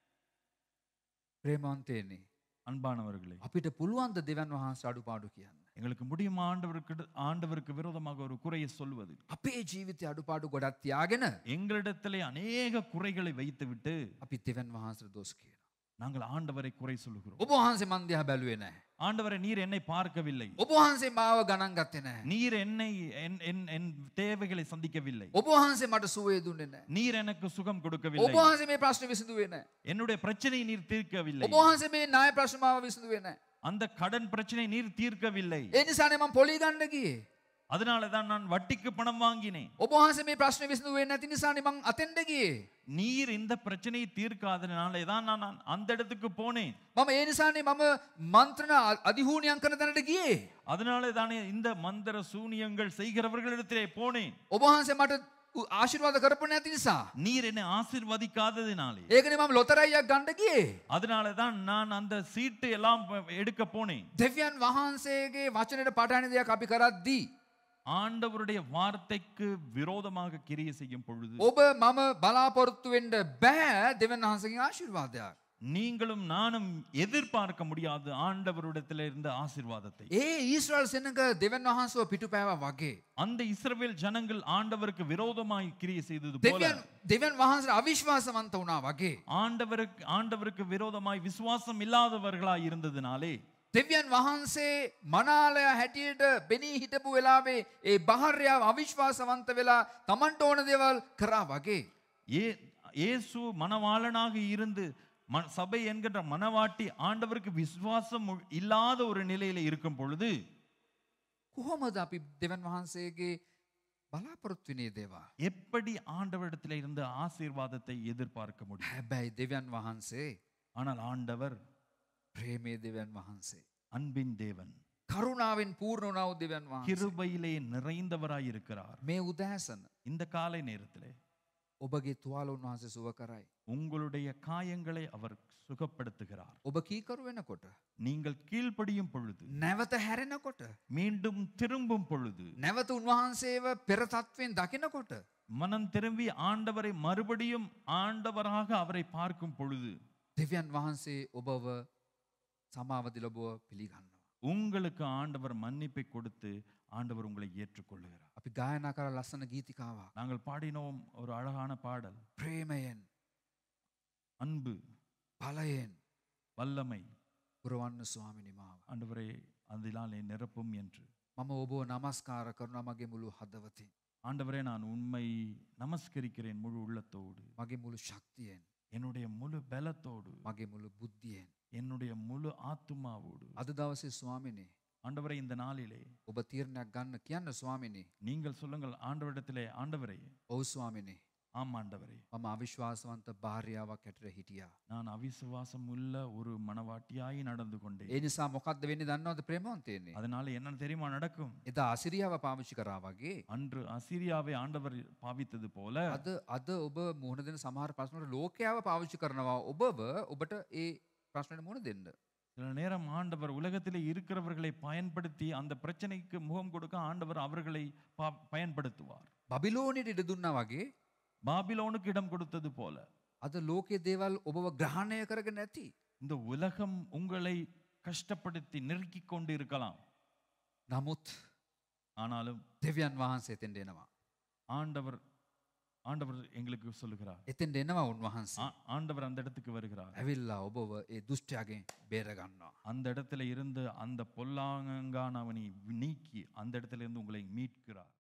ප්‍රේමන්තයනේ. அன்பானவர்களே අපිට පුළුවන්ද දෙවන් වහන්ස අඩුපාඩු කියන්න. எங்களுக்கு முடியுமா ஆண்டவருக்கு ஆண்டவருக்கு விரோதமாக ஒரு குறையை சொல்வது අපේ ජීවිතය අඩුපාඩු ගොඩත් තියාගෙන எங்களிடத்திலே அநேக குறைகளை வைத்துவிட்டு අපි දෙවන් වහන්සට දොස් කියන. நாங்கள் ஆண்டவரை குறை சொல்லுகிறோம் ඔබ වහන්සේ මන් දිහා බැලුවේ නැහැ. ஆண்டவரை நீர் என்னை பார்க்கவில்லை ඔබ වහන්සේ මාව ගණන් ගත්තේ නැහැ. நீர் என்னை என் என் என் தேவைகளை சந்திக்கவில்லை ඔබ වහන්සේ මට සුවය දුන්නේ නැහැ. நீர் எனக்கு சுகம் ඔබ கொடுக்கவில்லை වහන්සේ මේ ප්‍රශ්නේ විසඳුවේ නැහැ. என்னுடைய பிரச்சனையை நீர் தீர்க்கவில்லை ඔබ වහන්සේ මේ ණය ප්‍රශ්න මාව විසඳුවේ නැහැ. அந்த கடன் பிரச்சனை நீர் தீர்க்கவில்லை ඒ නිසානේ මම පොලි ගන්න ගියේ. அதனால தான் நான் வட்டிக்கு பணம் வாங்கினேன் ඔබ වහන්සේ මේ ප්‍රශ්නේ විසඳුවේ නැති නිසානේ මං අතෙන්ට ගියේ. நீர் இந்த பிரச்சனையை தீர்க்காதனாலே தான் நான் நான் அந்த இடத்துக்கு போனேன் මම ඒ නිසානේ මම මන්ත්‍රණ අ- අධිහූනියම් කරන තැනට ගියේ. அதனாலே தானே இந்த மந்திர சூனியங்கள் செய்கிறவர்களிடத்திலே போனேன் ඔබ වහන්සේ මට උ- ආශිර්වාද කරපු නැති නිසා. நீர் என்னை ஆசிர்வதிக்காததினாலே ඒකනේ මම ලොතරැයියක් ගන්න ගියේ. அதனால தான் நான் அந்த சீட்டு எல்லாம் ப- எடுக்க போனேன் දෙවියන් වහන්සේගේ වචනයට පටහන දෙයක් අපි කරද්දී. ஆண்டவருடைய வார்த்தைக்கு விரோதமாக கிரியை செய்யும் பொழுது ඔබ මම බලාපොරොත්තු වෙන්න බෑ දෙවන් වහන්සේගේ ආශිර්වාදයක්. நீங்களும் நானும் எதிர்பார்க்க முடியாது ஆண்டவரிடத்தில் இருந்த ஆசிர்வாதத்தை ඒ ඊස්රල් සෙනක දෙවන් වහන්සව පිටු පෑව වගේ. அந்த இஸ்ரவேல் ஜனங்கள் ஆண்டவருக்கு விரோதமாய் கிரியை செய்தது போல දෙවියන් දෙවන් වහන්සේ අවිශ්වාසවන්ත වුණා වගේ. ஆண்டவருக்கு ஆண்டவருக்கு விரோதமாய் விசுவாசம் இல்லாதவர்களாய் இருந்ததினாலே දෙවියන් වහන්සේ මනාලය හැටියට බෙනී හිටපු වෙලාවේ ඒ බහර්යාව අවිශ්වාසවන්ත වෙලා තමන්ට ඕන දේවල් කරා වගේ. ஏ இயேசு மணவாளனாக இருந்து ம- சபை என்கின்ற மணவாட்டி ஆண்டவருக்கு விசுவாசம் உ- இல்லாத ஒரு நிலையில இருக்கும் பொழுது කොහොමද අපි දෙවන් වහන්සේගේ බලාපොරොත්තුවනේ දේවා. எப்படி ஆண்டவரிடத்தில் இருந்து ஆசீர்வாதத்தை எதிர்பார்க்க முடியும் හැබැයි දෙවන් වහන්සේ ஆனால் ஆண்டவர் ප්‍රේමේ දෙවන් වහන්සේ. அன்பின் தேவன் කරුණාවෙන් පූර්ණ වනාව දෙවන් වහන්සේ. கிருபையிலே நிறைந்தவராய் இருக்கிறார் මේ උදෑසන இந்த காலை நேரத்திலே ඔබගේ තුවාල උන්වහන්සේ සුව කරයි. உங்களுடைய காயங்களை அவர் சுகப்படுத்துகிறார் ඔබ කීකරු වෙනකොට. நீங்கள் கீழ்ப்படியும் பொழுது නැවත හැරෙනකොට. மீண்டும் திரும்பும் பொழுது නැවත උන්වහන්සේව පෙරතත්වෙන් දකිනකොට. மனம் திரும்பி ஆண்டவரை மறுபடியும் ஆண்டவராக அவரை பார்க்கும் பொழுது දෙවියන් වහන්සේ ඔබව සමාවදි ලොබව පිළිගන්නවා. உங்களுக்கு ஆண்டவர் மன்னிப்பை கொடுத்து ஆண்டவர் உங்களை ஏற்றுக்கொள்ளுகிறார் අපි ගායනා කර ලස්සන ගීතිකාවක්. நாங்கள் பாடினோம் ஒரு அழகான பாடல் ප්‍රේමයෙන් அன்பு බලයෙන් வல்லமை පුරවන්න ස්වාමිනි මාව. ஆண்டவரே அதிலாலே நிரப்பும் என்று මම ඔබ නමස්කාර කරුණ මගේ මුළු හදවතින්. ஆண்டவரே நான் உண்மை நமஸ்கரிக்கிறேன் முழு உள்ளத்தோடு මගේ මුළු ශක්තියෙන්. என்னுடைய முழு பலத்தோடு මගේ මුළු බුද්ධියෙන්. என்னுடைய முழு ஆத்துமாவோடு අද දවසේ ස්වාමිනි. ஆண்டவரே இந்த நாளிலே ඔබ තීරණයක් ගන්න කියන්න ස්වාමිනි. நீங்கள் சொல்லுங்கள் ஆண்டவரிடத்திலே ஆண்டவரே ඔවු ස්වාමිනි. ஆம் ஆண்டவரே මම අවිශ්වාසවන්ත භාර්යාවක් හැටර හිටියා. நான் அவிசுவாசம் உள்ள ஒரு மனவாட்டியாய் நடந்து கொண்டேன் ඒ නිසා මොකක්ද වෙන්නේ දන්නවද ප්‍රේමවන්තයන්නේ. அதனால என்ன தெரியுமா நடக்கும் එදා අසිරියාව පාවිච්චි කරා වගේ. அன்று அசிரியாவை ஆண்டவர் பாவித்தது போல අද අද ඔබ මුහුණ දෙන සමහර ප්‍රශ්නට ලෝකයාව පාවිච්චි කරනවා ඔබව ඔබට ඒ ප්‍රශ්නයට මුහුණ දෙන්න. சில நேரம் ஆண்டவர் உலகத்திலே இருக்கிறவர்களை பயன்படுத்தி அந்த பிரச்சனைக்கு முகம் கொடுக்க ஆண்டவர் அவர்களை பா- பயன்படுத்துவார் බබිලෝනයට ඉඩ දුන්නා වගේ பாபிலோனுக்கு இடம் கொடுத்தது போல අද ලෝකෙ දේවල් ඔබව ග්‍රහණය කරගෙන නැති. இந்த உலகம் உங்களை கஷ்டப்படுத்தி நெருக்கிக் கொண்டு இருக்கலாம் නමුත් ஆனாலும் දෙවියන් වහන්සේ එතෙන්ට එනවා. ஆண்டவர் ஆண்டவர் எங்களுக்கு சொல்லுகிறார் එතෙන්ට එනවා උන්වහන්සේ. ஆ- ஆண்டவர் அந்த இடத்துக்கு வருகிறார் ඇවිල්ලා ඔබව ඒ දුෂ්ටයාගෙන් බේරගන්නවා. அந்த இடத்துல இருந்து அந்த பொல்லாங்கானவனை நீக்கி அந்த இடத்துல இருந்து உங்களை மீட்கிறார்